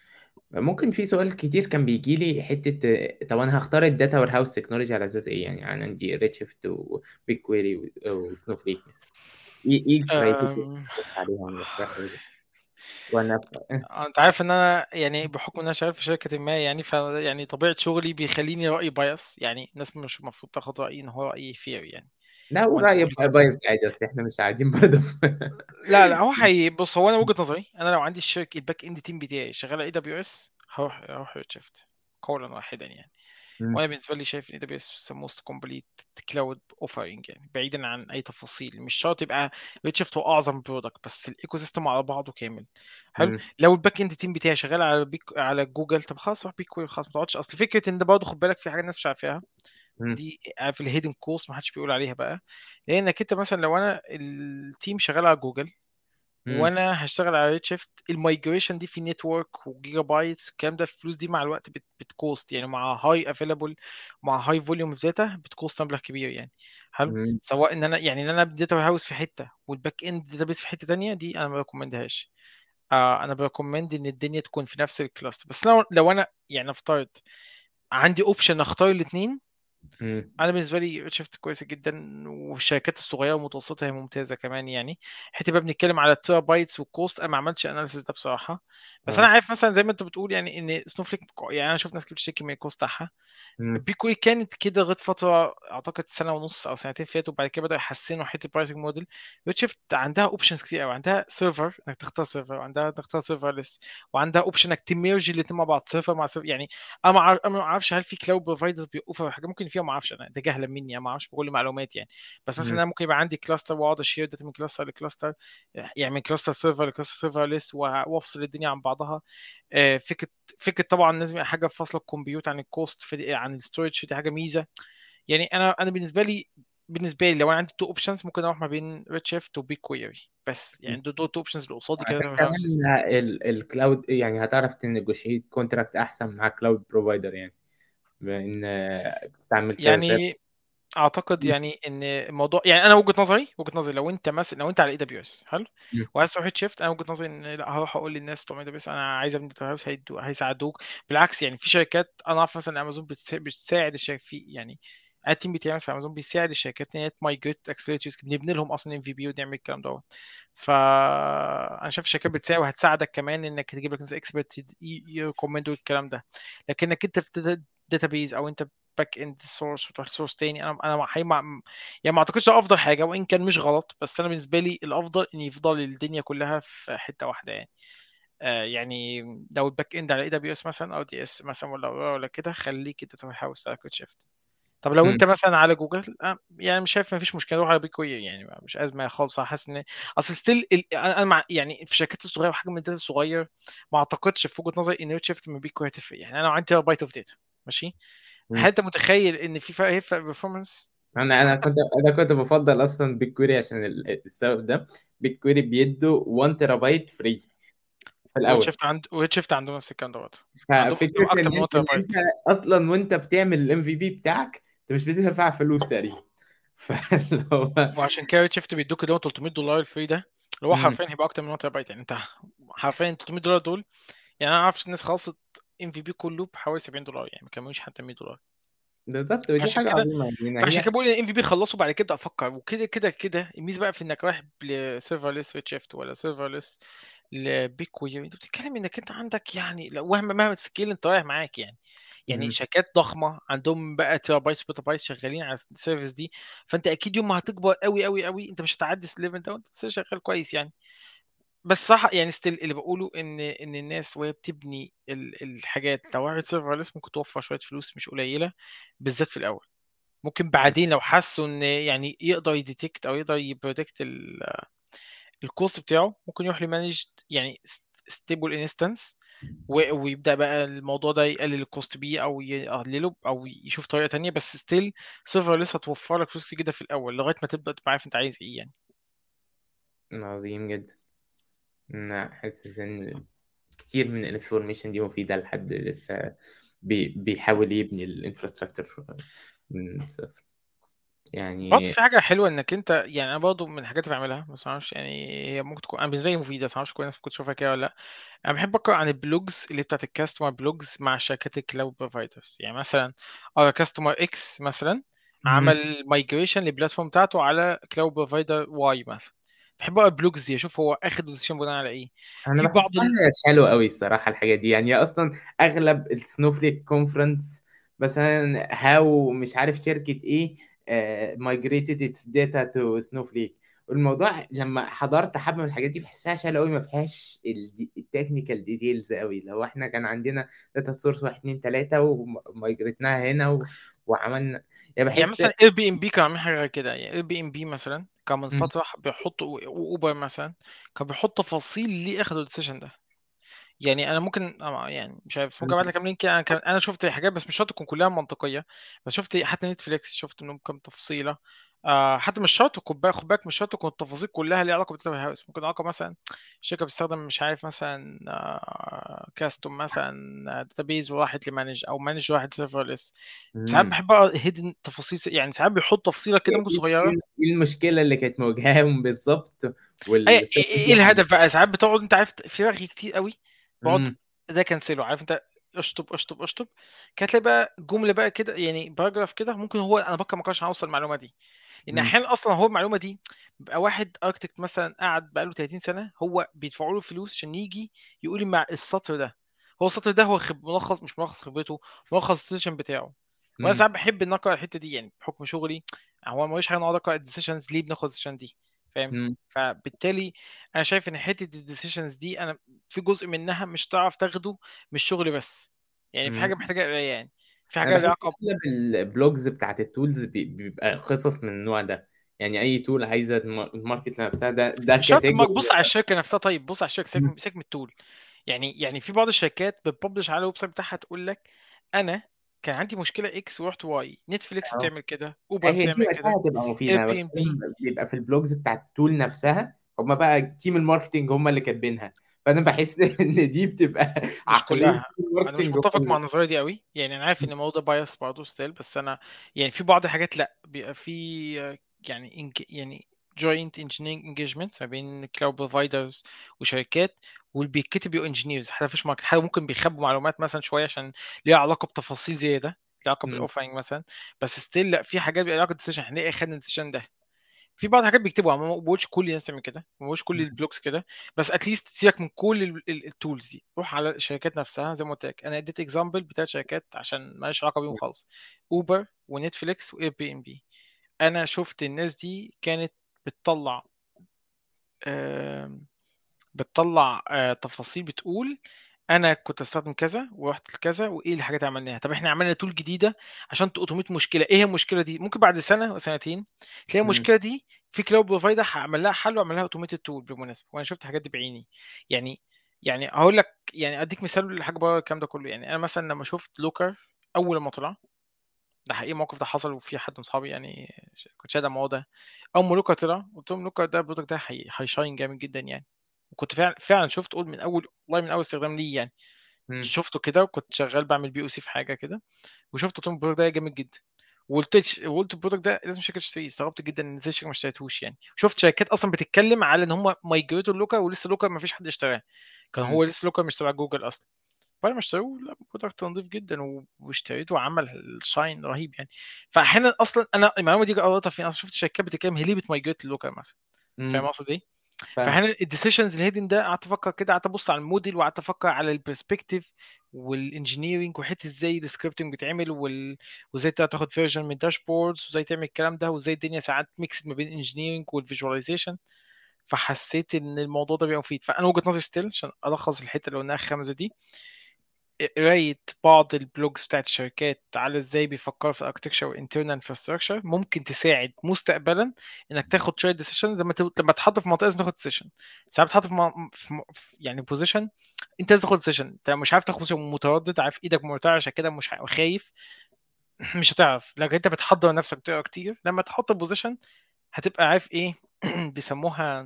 Speaker 1: ممكن في سؤال كتير كان بيجي لي حته طب انا هختار الداتا وير هاوس تكنولوجي على اساس ايه يعني انا عندي ريدشيفت وبيج كويري وسنوفليك مثلا ايه ايه الكرايتيريا اللي
Speaker 2: أم...
Speaker 1: ببص عليها وانا بختار حاجه زي كده؟ وانا
Speaker 2: انت عارف ان انا يعني بحكم ان انا شغال في شركه ما يعني ف يعني طبيعه شغلي بيخليني رايي بايس يعني الناس مش المفروض تاخد رايي ان هو رايي فير يعني
Speaker 1: لا
Speaker 2: هو انت
Speaker 1: والرأي
Speaker 2: قول
Speaker 1: بقى بايظ عادي اصل احنا مش قاعدين برضه في-
Speaker 2: لا لا هو حقيقي بص هو انا وجهة نظري انا لو عندي الشركه الباك اند تيم بتاعي شغال على اي دبليو اس هروح هروح ريد شيفت قولا واحدا يعني
Speaker 1: مم.
Speaker 2: وانا بالنسبه لي شايف ان اي دبليو اس موست كومبليت كلاود اوفرنج يعني بعيدا عن اي تفاصيل مش شرط يبقى ريد شيفت هو اعظم برودكت بس الايكو سيستم على بعضه كامل حلو
Speaker 1: مم.
Speaker 2: لو الباك اند تيم بتاعي شغال على بيك على جوجل طب خلاص روح بيك كوير خلاص ما تقعدش اصل فكره ان ده برضه خد بالك في حاجه الناس مش عارفاها
Speaker 1: مم.
Speaker 2: دي في الهيدن كوست ما حدش بيقول عليها بقى لانك انت مثلا لو انا التيم شغال على جوجل
Speaker 1: مم.
Speaker 2: وانا هشتغل على ريد شيفت المايجريشن دي في نتورك وجيجا بايتس الكلام ده الفلوس دي مع الوقت بت بتكوست يعني مع هاي افيلابل مع هاي فوليوم اوف داتا بتكوست مبلغ كبير يعني حلو
Speaker 1: مم.
Speaker 2: سواء ان انا يعني ان انا ابني داتا هاوس في حته والباك اند داتابيس في حته تانيه دي انا ما بريكومندهاش آه انا بريكومند ان الدنيا تكون في نفس الكلاستر بس لو لو انا يعني افترض عندي اوبشن اختار الاثنين
Speaker 1: مم.
Speaker 2: انا بالنسبه لي شفت كويسه جدا والشركات الصغيره والمتوسطه هي ممتازه كمان يعني حتى بقى بنتكلم على التيرا بايتس والكوست انا ما عملتش اناليسيس ده بصراحه بس انا
Speaker 1: اه
Speaker 2: عارف مثلا زي ما انت بتقول يعني ان سنوفليك يعني انا شفت ناس كتير بتشتكي من الكوست بتاعها
Speaker 1: مم.
Speaker 2: بيكوي كانت كده لغايه فتره اعتقد سنه ونص او سنتين فاتوا وبعد كده بداوا يحسنوا حته البرايسنج موديل شفت عندها اوبشنز كتير قوي عندها سيرفر انك تختار سيرفر وعندها تختار سيرفرلس وعندها اوبشن انك تميرج الاثنين مع بعض سيرفر مع سيرفر يعني انا ما أعرف- أنا ما اعرفش هل في كلاود بروفايدرز بيوقفوا حاجه ممكن فيها ما اعرفش انا ده جهلا مني انا ما اعرفش بكل معلومات يعني بس مثلا
Speaker 1: مم.
Speaker 2: انا ممكن يبقى عندي كلاستر واقعد اشير داتا من كلاستر لكلاستر يعني من كلاستر سيرفر لكلاستر سيرفرلس وافصل الدنيا عن بعضها آه، فكره فكره طبعا لازم يبقى حاجه فاصله الكمبيوت عن الكوست في عن الستورج دي حاجه ميزه يعني انا انا بالنسبه لي بالنسبه لي لو انا عندي تو اوبشنز ممكن اروح ما بين ريد شيفت وبيج كويري بس يعني دول تو اوبشنز اللي قصادي كده
Speaker 1: عشان
Speaker 2: في الهاوسز
Speaker 1: كمان ال- الكلاود يعني هتعرف تنجوشيت كونتراكت احسن مع كلاود بروفايدر يعني بان آه، بتستعمل كذا
Speaker 2: يعني
Speaker 1: سيرفيس
Speaker 2: اعتقد يعني ان الموضوع يعني انا وجهه نظري وجهه نظري لو انت مثلا لو انت على اي دبليو اس حلو وعايز تروح شيفت انا وجهه نظري ان لا هروح اقول للناس بتوع اي دبليو اس انا عايز ابني داتا هاوس هيساعدوك بالعكس يعني في شركات انا اعرف مثلا امازون بتسا- بتساعد الشركات في يعني التيم بتاعي مثلا في امازون بيساعد الشركات ان هي تمايجريت اكسلريتورز بنبني لهم اصلا ام في بي ونعمل الكلام دوت فانا شايف الشركات بتساعد وهتساعدك كمان انك تجيب لك ناس اكسبرت يريكومندوا الكلام ده لكنك انت في داتابيز او انت باك اند سورس وتروح سورس تاني انا انا حقيقي مع يعني ما اعتقدش ده افضل حاجه وان كان مش غلط بس انا بالنسبه لي الافضل ان يفضل الدنيا كلها في حته واحده يعني آه يعني لو الباك اند على اي دبليو اس مثلا او دي اس مثلا ولا ولا كده خليك انت تحاول تستعمل كود شيفت طب لو
Speaker 1: مم.
Speaker 2: انت مثلا على جوجل آه يعني مش شايف ما فيش مشكله روح على بيكوي يعني مش ازمه خالص انا حاسس ان اصل ستيل انا أنا مع يعني في الشركات الصغيره وحجم الداتا الصغير ما اعتقدش في وجهه نظري ان ريد شيفت من بيكوي هتفرق يعني انا لو عندي تيرا بايت اوف داتا ماشي هل
Speaker 1: مم.
Speaker 2: انت متخيل ان في فرق هيفرق بيرفورمانس
Speaker 1: انا انا كنت انا كنت بفضل اصلا بيج كويري عشان ال- السبب ده بيج كويري بيدوا 1 تيرا بايت فري في
Speaker 2: وريد
Speaker 1: الاول
Speaker 2: شيفت عند وريد شيفت عندهم نفس الكلام دوت عندهم
Speaker 1: ففكره
Speaker 2: اكتر
Speaker 1: ان
Speaker 2: من 1
Speaker 1: انت
Speaker 2: تيرا
Speaker 1: ان انت
Speaker 2: بايت
Speaker 1: اصلا وانت بتعمل الام في بي بتاعك انت مش بتدفع فلوس تقريبا فلو
Speaker 2: وعشان كده ريد شيفت بيدوك اللي هو 300 دولار الفري ده اللي هو
Speaker 1: مم.
Speaker 2: حرفيا هيبقى اكتر من 1 تيرا بايت يعني انت حرفيا 300 دولار دول يعني انا عارف الناس خلصت ام في بي كله بحوالي 70 دولار يعني ما كملوش حتى 100 دولار
Speaker 1: بالظبط ودي
Speaker 2: عشان
Speaker 1: حاجه
Speaker 2: كده
Speaker 1: عظيمه يعني
Speaker 2: فعشان كده
Speaker 1: هي
Speaker 2: بقول ان ام في بي خلصوا بعد كده افكر وكده كده كده الميزه بقى في انك رايح لسيرفرلس ريد شيفت ولا سيرفرلس لبيك وير انت بتتكلم انك انت عندك يعني لو وهم مهما تسكيل انت رايح معاك يعني يعني
Speaker 1: مم.
Speaker 2: شركات ضخمه عندهم بقى تيرا بايت بيتا بايت شغالين على السيرفيس دي فانت اكيد يوم ما هتكبر قوي قوي قوي انت مش هتعدي الليفل ده وانت لسه شغال كويس يعني بس صح يعني ستيل اللي بقوله ان ان الناس وهي بتبني ال- الحاجات لو واحد سيرفرلس ممكن توفر شويه فلوس مش قليله بالذات في الاول ممكن بعدين لو حسوا ان يعني يقدر يديتكت او يقدر يبريدكت الكوست بتاعه ممكن يروح لمانج يعني ستيبل انستنس ويبدا بقى الموضوع ده يقلل الكوست بيه او يقلله او يشوف طريقه تانية بس ستيل سيرفر لسه هتوفر لك فلوس كتير جدا في الاول لغايه ما تبدا تبقى عارف انت عايز ايه يعني
Speaker 1: عظيم جدا أنا حاسس ان كتير من الانفورميشن دي مفيده لحد لسه بي بيحاول يبني الانفراستراكشر من الصفر
Speaker 2: برضه
Speaker 1: يعني
Speaker 2: في حاجه حلوه انك انت يعني انا برضه من الحاجات اللي بعملها بس ما اعرفش يعني هي ممكن تكون انا بالنسبه لي مفيده بس ما اعرفش كل الناس ممكن تشوفها كده ولا لا انا بحب اقرا عن البلوجز اللي بتاعت الكاستمر بلوجز مع شركات الكلاود بروفايدرز يعني مثلا اه كاستمر اكس مثلا
Speaker 1: مم.
Speaker 2: عمل مايجريشن للبلاتفورم بتاعته على كلاود بروفايدر واي مثلا بحب اقرا البلوجز دي اشوف هو اخد ديسيشن بناء على ايه
Speaker 1: انا
Speaker 2: في بعض
Speaker 1: بحسها
Speaker 2: ال...
Speaker 1: شالو قوي الصراحه الحاجه دي يعني اصلا اغلب السنوفليك كونفرنس مثلا هاو مش عارف شركه ايه مايجريتد اتس داتا تو سنوفليك والموضوع لما حضرت حبه من الحاجات دي بحسها شالو قوي ما فيهاش التكنيكال ديتيلز قوي لو احنا كان عندنا داتا سورس واحد اتنين تلاته ومايجريتناها هنا و... وعملنا يعني
Speaker 2: يعني
Speaker 1: بحس
Speaker 2: مثلا اير بي ام بي كانوا عاملين حاجه غير كده يعني اير بي ام بي مثلا كان من
Speaker 1: مم.
Speaker 2: فتره بيحطوا اوبر مثلا كان بيحط تفاصيل ليه اخدوا الديسيشن ده يعني انا ممكن أنا يعني مش عارف بس ممكن ابعت لك كام لينك انا كان انا شفت حاجات بس مش شرط تكون كلها منطقيه بس شفت حتى نتفليكس شفت انهم كام تفصيله آه حتى مش شرط خد بالك خد بالك مش شرط تكون التفاصيل كلها ليها علاقه بالداتا هاوس ممكن علاقه مثلا الشركه بتستخدم مش عارف مثلا آه كاستوم مثلا داتابيز وراحت لمانج او مانج واحد سيرفرلس ساعات
Speaker 1: مم.
Speaker 2: بحب اقرا هيدن تفاصيل يعني ساعات بيحط تفصيله كده ممكن
Speaker 1: ايه
Speaker 2: صغيره
Speaker 1: إيه- إيه المشكله اللي كانت مواجهاهم بالظبط
Speaker 2: ايه ايه
Speaker 1: والسبب
Speaker 2: إيه
Speaker 1: دي
Speaker 2: الهدف بقى ساعات بتقعد انت عارف في رغي كتير قوي بقعد
Speaker 1: حل
Speaker 2: ده كنسله عارف انت اشطب اشطب اشطب كانت تلاقي بقى جمله بقى كده يعني باراجراف كده ممكن هو انا بكره ما كانش هوصل المعلومه دي لان
Speaker 1: مم.
Speaker 2: احيانا اصلا هو المعلومه دي بيبقى واحد اركتكت مثلا قعد بقاله 30 سنه هو بيدفعوا له فلوس عشان يجي يقول مع السطر ده هو السطر ده هو خب... ملخص مش ملخص خبرته ملخص السيشن بتاعه وانا
Speaker 1: مم.
Speaker 2: ساعات بحب ان اقرا الحته دي يعني بحكم شغلي هو ملوش حاجه نقعد اقرا الديسيشنز ليه بناخد الديسيشن دي فاهم
Speaker 1: مم.
Speaker 2: فبالتالي انا شايف ان حته الديسيشنز دي انا في جزء منها مش هتعرف تاخده من الشغل بس يعني في
Speaker 1: مم.
Speaker 2: حاجه محتاجه قرايه يعني في
Speaker 1: انا
Speaker 2: حاجه ليها
Speaker 1: بحس
Speaker 2: علاقه
Speaker 1: اغلب البلوجز بتاعت التولز بي- بيبقى قصص من النوع ده يعني اي تول عايزه تم- ماركت لنفسها ده ده
Speaker 2: مش شرط ما
Speaker 1: كاتيجوري
Speaker 2: تبص على الشركه نفسها طيب بص على الشركه سيبك سيبك من التول يعني يعني في بعض الشركات بتبلش على الويب سايت بتاعها تقول لك انا كان عندي مشكله اكس ورحت واي نتفليكس
Speaker 1: اهو
Speaker 2: بتعمل كده اوبر
Speaker 1: هي دي
Speaker 2: بتعمل
Speaker 1: وقتها
Speaker 2: كده
Speaker 1: هتبقى
Speaker 2: اير
Speaker 1: مفيده انا
Speaker 2: بي ام بي
Speaker 1: بتكلم بيبقى في البلوجز بتاعت التول نفسها هما بقى تيم الماركتنج هما اللي كاتبينها فانا بحس ان دي بتبقى
Speaker 2: مش
Speaker 1: عقليه
Speaker 2: كلها
Speaker 1: تيم
Speaker 2: انا مش
Speaker 1: الماركتنج هو
Speaker 2: متفق مع
Speaker 1: اللي
Speaker 2: النظريه دي قوي يعني انا عارف ان الموضوع ده بايس برضه ستيل بس انا يعني في بعض الحاجات لا بيبقى في آه، يعني إنج... يعني joint engineering engagements ما بين cloud providers وشركات واللي بيتكتب يو انجينيرز حتى مفيش ماركت حاجه ممكن بيخبوا معلومات مثلا شويه عشان ليها علاقه بتفاصيل زي ده ليها علاقه
Speaker 1: مم.
Speaker 2: بالاوفرنج مثلا بس ستيل لا في حاجات بيبقى علاقه بالديسيشن احنا ليه خدنا الديسيشن ده في بعض الحاجات بيكتبوها ما بقولش كل الناس تعمل كده ما بقولش كل البلوجز كده بس اتليست سيبك من كل التولز دي روح على الشركات نفسها زي ما قلت لك انا اديت اكزامبل بتاعت شركات عشان ماليش علاقه بيهم خالص اوبر ونتفليكس واير بي ام بي انا شفت الناس دي كانت بتطلع آم، بتطلع آه، تفاصيل بتقول انا كنت استخدم كذا ورحت لكذا وايه الحاجات اللي عملناها طب احنا عملنا تول جديده عشان تأوتوميت مشكله ايه هي المشكله دي ممكن بعد سنه وسنتين تلاقي
Speaker 1: مم.
Speaker 2: المشكله دي في كلاود بروفايدر هعمل لها حل واعمل لها اوتوميتد تول بالمناسبه وانا شفت الحاجات دي بعيني يعني يعني هقول لك يعني اديك مثال لحاجه بره الكلام ده كله يعني انا مثلا لما شفت لوكر اول ما طلع ده حقيقي الموقف ده حصل وفي حد من اصحابي يعني كنت شاهد على الموضوع ده اول ما لوكر طلع قلت لهم لوكر ده البرودكت ده هي- هيشاين جامد جدا يعني وكنت فعلا فعلا شفت قول من اول والله من اول استخدام ليه يعني
Speaker 1: مم.
Speaker 2: شفته كده وكنت شغال بعمل بي او سي في حاجه كده وشفت قلت لهم البرودكت ده جامد جدا وقلت وقلت البرودكت ده لازم شركه تشتريه استغربت جدا ان ازاي الشركه ما اشتريتهوش يعني شفت شركات اصلا بتتكلم على ان هم مايجريتوا اللوكر ولسه اللوكر ما فيش حد اشتراه كان
Speaker 1: مم.
Speaker 2: هو لسه اللوكر مش تبع جوجل اصلا بعد ما اشتروه لا برودكت نظيف جدا و- واشتريته وعمل شاين رهيب يعني فاحيانا اصلا انا المعلومه دي قريتها فين انا شفت شركات بتتكلم هي ليه بتمايجريت اللوكر مثلا فاهم
Speaker 1: مم.
Speaker 2: اقصد ايه؟
Speaker 1: فاهم
Speaker 2: فاحيانا الديسيشنز الهيدن ده قعدت افكر كده قعدت ابص على الموديل وقعدت افكر على البرسبكتيف والانجينيرنج وحته ازاي السكريبتنج بيتعمل وال... وازاي تقدر تاخد فيرجن من داشبوردز وازاي تعمل الكلام ده وازاي الدنيا ساعات ميكس ما بين الانجينيرنج والفيجواليزيشن فحسيت ان الموضوع ده بيبقى مفيد فانا وجهه نظري ستيل عشان الخص الحته اللي قلناها الخامسه دي قرايه بعض البلوجز بتاعت الشركات على ازاي بيفكروا في الاركتكشر والانترنال انفراستراكشر ممكن تساعد مستقبلا انك تاخد شويه ديسيشن زي ما ت- لما تحط في منطقه لازم تاخد ديسيشن ساعات بتحط في, م... في م- في- يعني بوزيشن انت لازم تاخد ديسيشن انت لو مش عارف تاخد position متردد عارف ايدك مرتعشه عشان كده مش ع- خايف مش هتعرف لكن انت بتحضر نفسك بتقرا كتير لما تحط البوزيشن هتبقى عارف ايه بيسموها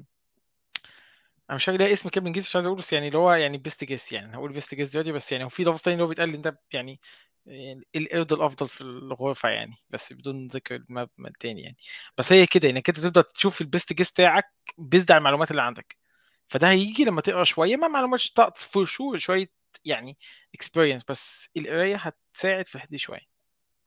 Speaker 2: انا مش فاكر ليه اسم كده بالانجليزي مش عايز اقول بس يعني اللي هو يعني بيست جيس يعني هقول بيست جيس دلوقتي بس يعني هو في لفظ تاني اللي هو بيتقال انت يعني يعني القرد الافضل في الغرفه يعني بس بدون ذكر المبنى التاني يعني بس هي كده انك انت تبدا تشوف البيست جيس بتاعك بيزد على المعلومات اللي عندك فده هيجي لما تقرا شويه ما معلومات فور شور شويه يعني اكسبيرينس بس القرايه هتساعد في الحته دي شويه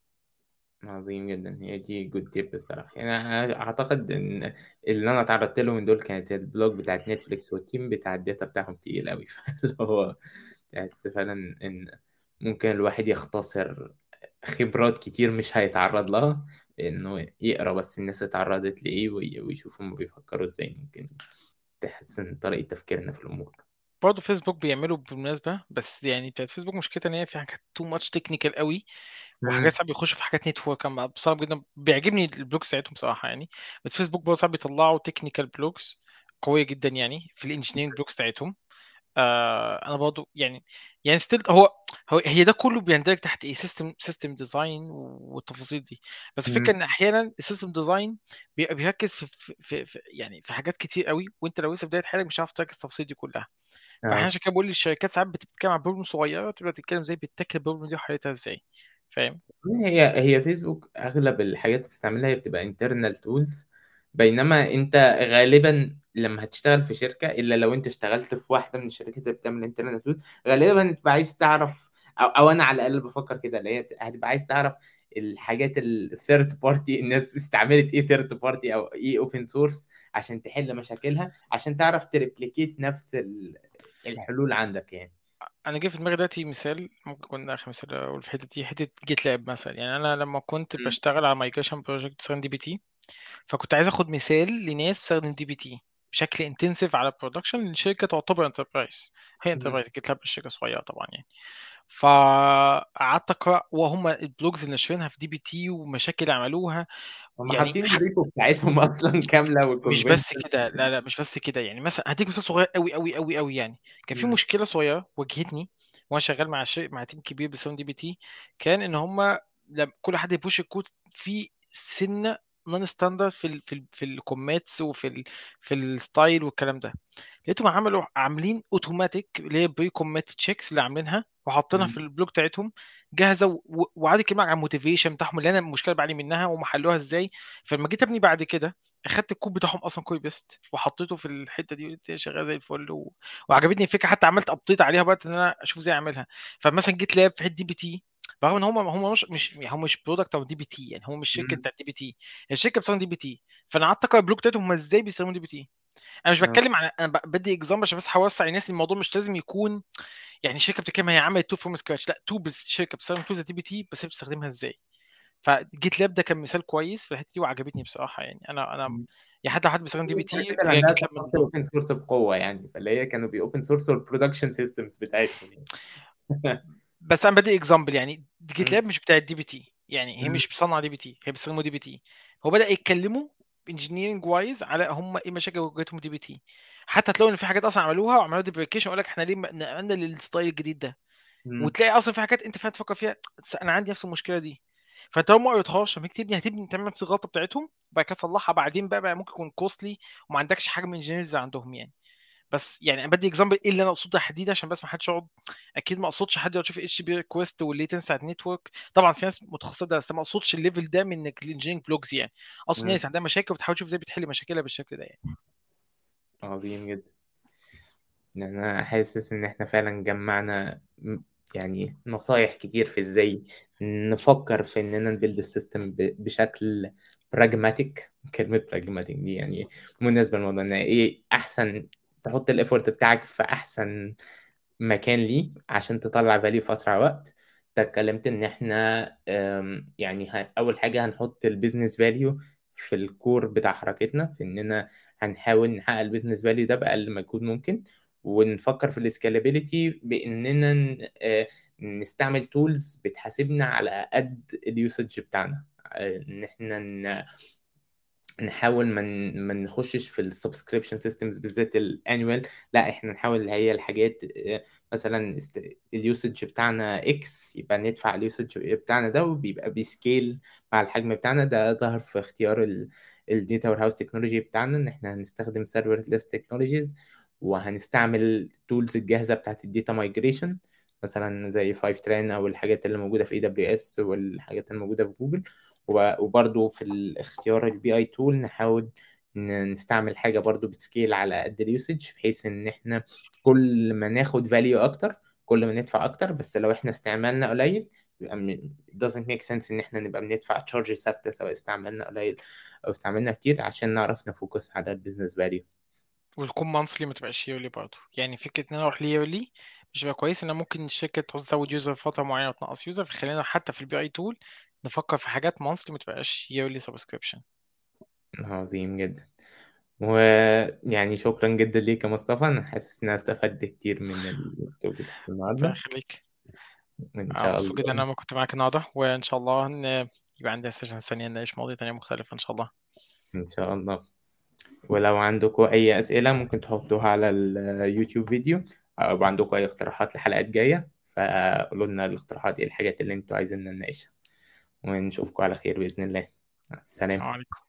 Speaker 1: عظيم جدا هي دي جود تيب بصراحة يعني أنا أعتقد إن اللي أنا اتعرضت له من دول كانت البلوج بتاعت نتفليكس والتيم بتاع الداتا بتاعهم تقيل أوي فاللي هو تحس فعلا إن ممكن الواحد يختصر خبرات كتير مش هيتعرض لها إنه يقرأ بس الناس اتعرضت لإيه وي- ويشوف هما بيفكروا إزاي ممكن تحسن طريقة تفكيرنا في الأمور
Speaker 2: برضه فيسبوك بيعملوا بالمناسبة بس يعني بتاعت فيسبوك مشكلتها ان هي في حاجات تو ماتش تكنيكال قوي وحاجات
Speaker 1: مم.
Speaker 2: ساعات بيخشوا في حاجات نتورك انا بصراحة جدا بيعجبني البلوجز بتاعتهم بصراحة يعني بس فيسبوك برضه ساعات بيطلعوا تكنيكال بلوجز قوية جدا يعني في الانجينيرنج بلوجز بتاعتهم آه انا برضه يعني يعني ستيل هو هو هي ده كله بيندرج تحت ايه سيستم سيستم ديزاين والتفاصيل دي بس الفكره
Speaker 1: مم.
Speaker 2: ان احيانا السيستم ديزاين بيبقى بيركز في, في, في, في يعني في حاجات كتير قوي وانت لو لسه بدايه حياتك مش هتعرف تركز التفاصيل دي كلها فاحنا
Speaker 1: اه
Speaker 2: عشان كده بقول للشركات ساعات بتتكلم عن بروبلم صغيره تبدا تتكلم ازاي بتتاكل البروبلم دي وحلتها ازاي فاهم
Speaker 1: هي هي فيسبوك اغلب الحاجات اللي بتستعملها هي بتبقى انترنال تولز بينما انت غالبا لما هتشتغل في شركه الا لو انت اشتغلت في واحده من الشركات اللي بتعمل انترنال تولز غالبا انت عايز تعرف او او انا على الاقل بفكر كده اللي هي هتبقى عايز تعرف الحاجات الثيرد بارتي الناس استعملت ايه ثيرد بارتي او ايه اوبن سورس عشان تحل مشاكلها عشان تعرف تريبليكيت نفس ال- الحلول عندك يعني
Speaker 2: انا جه في دماغي دلوقتي مثال ممكن يكون اخر مثال اقول في الحته دي حته جيت لاب مثلا يعني انا لما كنت
Speaker 1: مم.
Speaker 2: بشتغل على مايجريشن بروجكت بستخدم دي بي تي فكنت عايز اخد مثال لناس بتستخدم دي بي تي بشكل انتنسيف على البرودكشن لشركه تعتبر انتربرايز هي
Speaker 1: مم.
Speaker 2: انتربرايز جيت لاب الشركه صغيره طبعا يعني فقعدت اقرا وهم البلوجز اللي ناشرينها في دي بي تي ومشاكل اللي عملوها
Speaker 1: هم
Speaker 2: يعني
Speaker 1: حاطين الريبو بتاعتهم اصلا كامله
Speaker 2: مش بس
Speaker 1: والكونفنشن
Speaker 2: كده لا لا مش بس كده يعني مثلا هديك مثال صغير قوي قوي قوي قوي يعني كان في مشكله صغيره واجهتني وانا شغال مع شيء مع تيم كبير بيستخدم دي بي تي كان ان هم لما كل حد يبوش الكود في سنه نون ستاندرد في ال في ال في الكوماتس وفي ال في الستايل والكلام ده لقيتهم عملوا عاملين اوتوماتيك اللي هي بري كوميت تشيكس اللي عاملينها وحاطينها في البلوك بتاعتهم جاهزه و- وقعدوا يتكلموا عن الموتيفيشن بتاعهم اللي انا المشكله بعاني منها وهم حلوها ازاي فلما جيت ابني بعد كده اخدت الكود بتاعهم اصلا كوبي بيست وحطيته في الحته دي قلت شغال زي الفل و... وعجبتني الفكره حتى عملت ابديت عليها بقى ان انا اشوف ازاي اعملها فمثلا جيت لاب في حته دي بي تي رغم ان هم هم مش مش يعني هم مش برودكت او دي بي تي يعني هم مش شركه بتاعت دي بي تي هي الشركه بتستخدم دي بي تي فانا قعدت اقرا البلوك بتاعتهم هم ازاي بيستخدموا دي بي تي انا مش بتكلم عن انا ب- بدي اكزامبل عشان بس اوسع الناس الموضوع مش لازم يكون يعني الشركه بتتكلم هي عملت تو فروم سكراتش لا تو بس شركه بتستخدم تو دي بي تي بس هي بتستخدمها ازاي فجيت لاب ده كان مثال كويس في الحته دي وعجبتني بصراحه يعني انا انا يعني حتى لو حد بيستخدم دي بي تي
Speaker 1: الشركات اللي
Speaker 2: فهي
Speaker 1: عندها
Speaker 2: جيت لاب من
Speaker 1: ثقافه
Speaker 2: ضمنهم
Speaker 1: الاوبن سورس بقوه يعني فاللي هي كانوا بي اوبن سورس البرودكشن سيستمز بتاعتهم يعني
Speaker 2: بس انا بدي اكزامبل يعني جيت
Speaker 1: مم.
Speaker 2: لاب مش بتاعت دي بي تي يعني هي
Speaker 1: مم.
Speaker 2: مش بتصنع دي بي تي هي بيستخدموا دي بي تي هو بدا يتكلموا انجينيرنج وايز على هم ايه مشاكل واجهتهم دي بي تي حتى تلاقوا ان في حاجات اصلا عملوها وعملوا ديبريكيشن يقول لك احنا ليه ما- نقلنا للستايل الجديد ده
Speaker 1: مم.
Speaker 2: وتلاقي اصلا في حاجات انت فعلا تفكر فيها "تس- انا عندي نفس المشكله دي فانت لو ما قريتهاش لما تيجي تبني هتبني تعمل نفس الغلطه بتاعتهم وبعد كده تصلحها بعدين بقى, بقى ممكن يكون كوستلي وما عندكش حاجه من الانجينيرز عندهم يعني بس يعني انا بدي اكزامبل ايه اللي انا اقصده تحديدا عشان بس ما حدش يقعد اكيد ما اقصدش حد يقعد يشوف اتش بي ريكوست والليتنس على النتورك طبعا في ناس متخصصه ده بس ما اقصدش الليفل ده من الانجينيرنج بلوجز يعني اقصد
Speaker 1: مم.
Speaker 2: ناس عندها مشاكل وبتحاول تشوف ازاي بتحل مشاكلها بالشكل ده يعني
Speaker 1: عظيم جدا يعني انا حاسس ان احنا فعلا جمعنا م- يعني نصايح كتير في ازاي نفكر في اننا نبيلد السيستم ب- بشكل براجماتيك كلمة براجماتيك دي يعني مناسبة للموضوع ان ايه احسن تحط الايفورت بتاعك في احسن مكان ليه عشان تطلع فاليو في اسرع وقت انت اتكلمت ان احنا أم، يعني ه- اول حاجه هنحط البيزنس فاليو في الكور بتاع حركتنا في اننا هنحاول نحقق البيزنس فاليو ده باقل مجهود ممكن ونفكر في الاسكالابيليتي باننا ن- آه، نستعمل تولز بتحاسبنا على قد اليوسج بتاعنا آه، ان احنا ن- نحاول ما من ما نخشش في السبسكريبشن سيستمز بالذات الانوال لا احنا نحاول اللي هي الحاجات آه، مثلا است- اليوسج بتاعنا اكس يبقى ندفع اليوسج بتاعنا ده وبيبقى بيسكيل مع الحجم بتاعنا ده ظهر في اختيار الداتا وير هاوس تكنولوجي بتاعنا ان احنا هنستخدم سيرفرلس تكنولوجيز وهنستعمل التولز الجاهزه بتاعت الداتا مايجريشن مثلا زي فايف تران او الحاجات اللي موجوده في اي دبليو اس والحاجات اللي موجوده في جوجل و- وبرضو في الاختيار البي اي تول نحاول ن- نستعمل حاجة برضو بسكيل على قد اليوسج بحيث ان احنا كل ما ناخد فاليو اكتر كل ما ندفع اكتر بس لو احنا استعمالنا قليل يبقى م- it doesn't make sense ان احنا نبقى بندفع تشارج ثابتة سواء استعملنا قليل او استعملنا كتير عشان نعرف نفوكس على البيزنس فاليو
Speaker 2: وتكون مانثلي ما تبقاش يورلي برضه يعني فكره ان انا اروح ليورلي مش هيبقى كويس ان أنا ممكن الشركه تعوز تزود يوزر فتره معينه وتنقص يوزر فخلينا حتى في البي اي تول نفكر في حاجات مانثلي ما تبقاش يورلي سبسكريبشن
Speaker 1: عظيم جدا ويعني شكرا جدا ليك يا مصطفى انا حاسس ان انا استفدت كتير من التوك بتاعك
Speaker 2: ربنا
Speaker 1: النهارده
Speaker 2: يخليك
Speaker 1: ان
Speaker 2: أنا
Speaker 1: شاء
Speaker 2: مبسوط جدا إن
Speaker 1: الله
Speaker 2: أنا كنت معاك النهاردة وإن شاء الله إن يبقى عندنا سيشن ثانية نناقش مواضيع تانية مختلفة إن شاء الله
Speaker 1: ان شاء الله ولو عندكم أي أسئلة ممكن تحطوها على اليوتيوب فيديو أو عندكم أي اقتراحات لحلقات جاية فقولوا لنا الاقتراحات إيه الحاجات اللي أنتوا عايزين نناقشها ونشوفكم على خير بإذن الله
Speaker 2: السلام
Speaker 1: السلام
Speaker 2: عليكم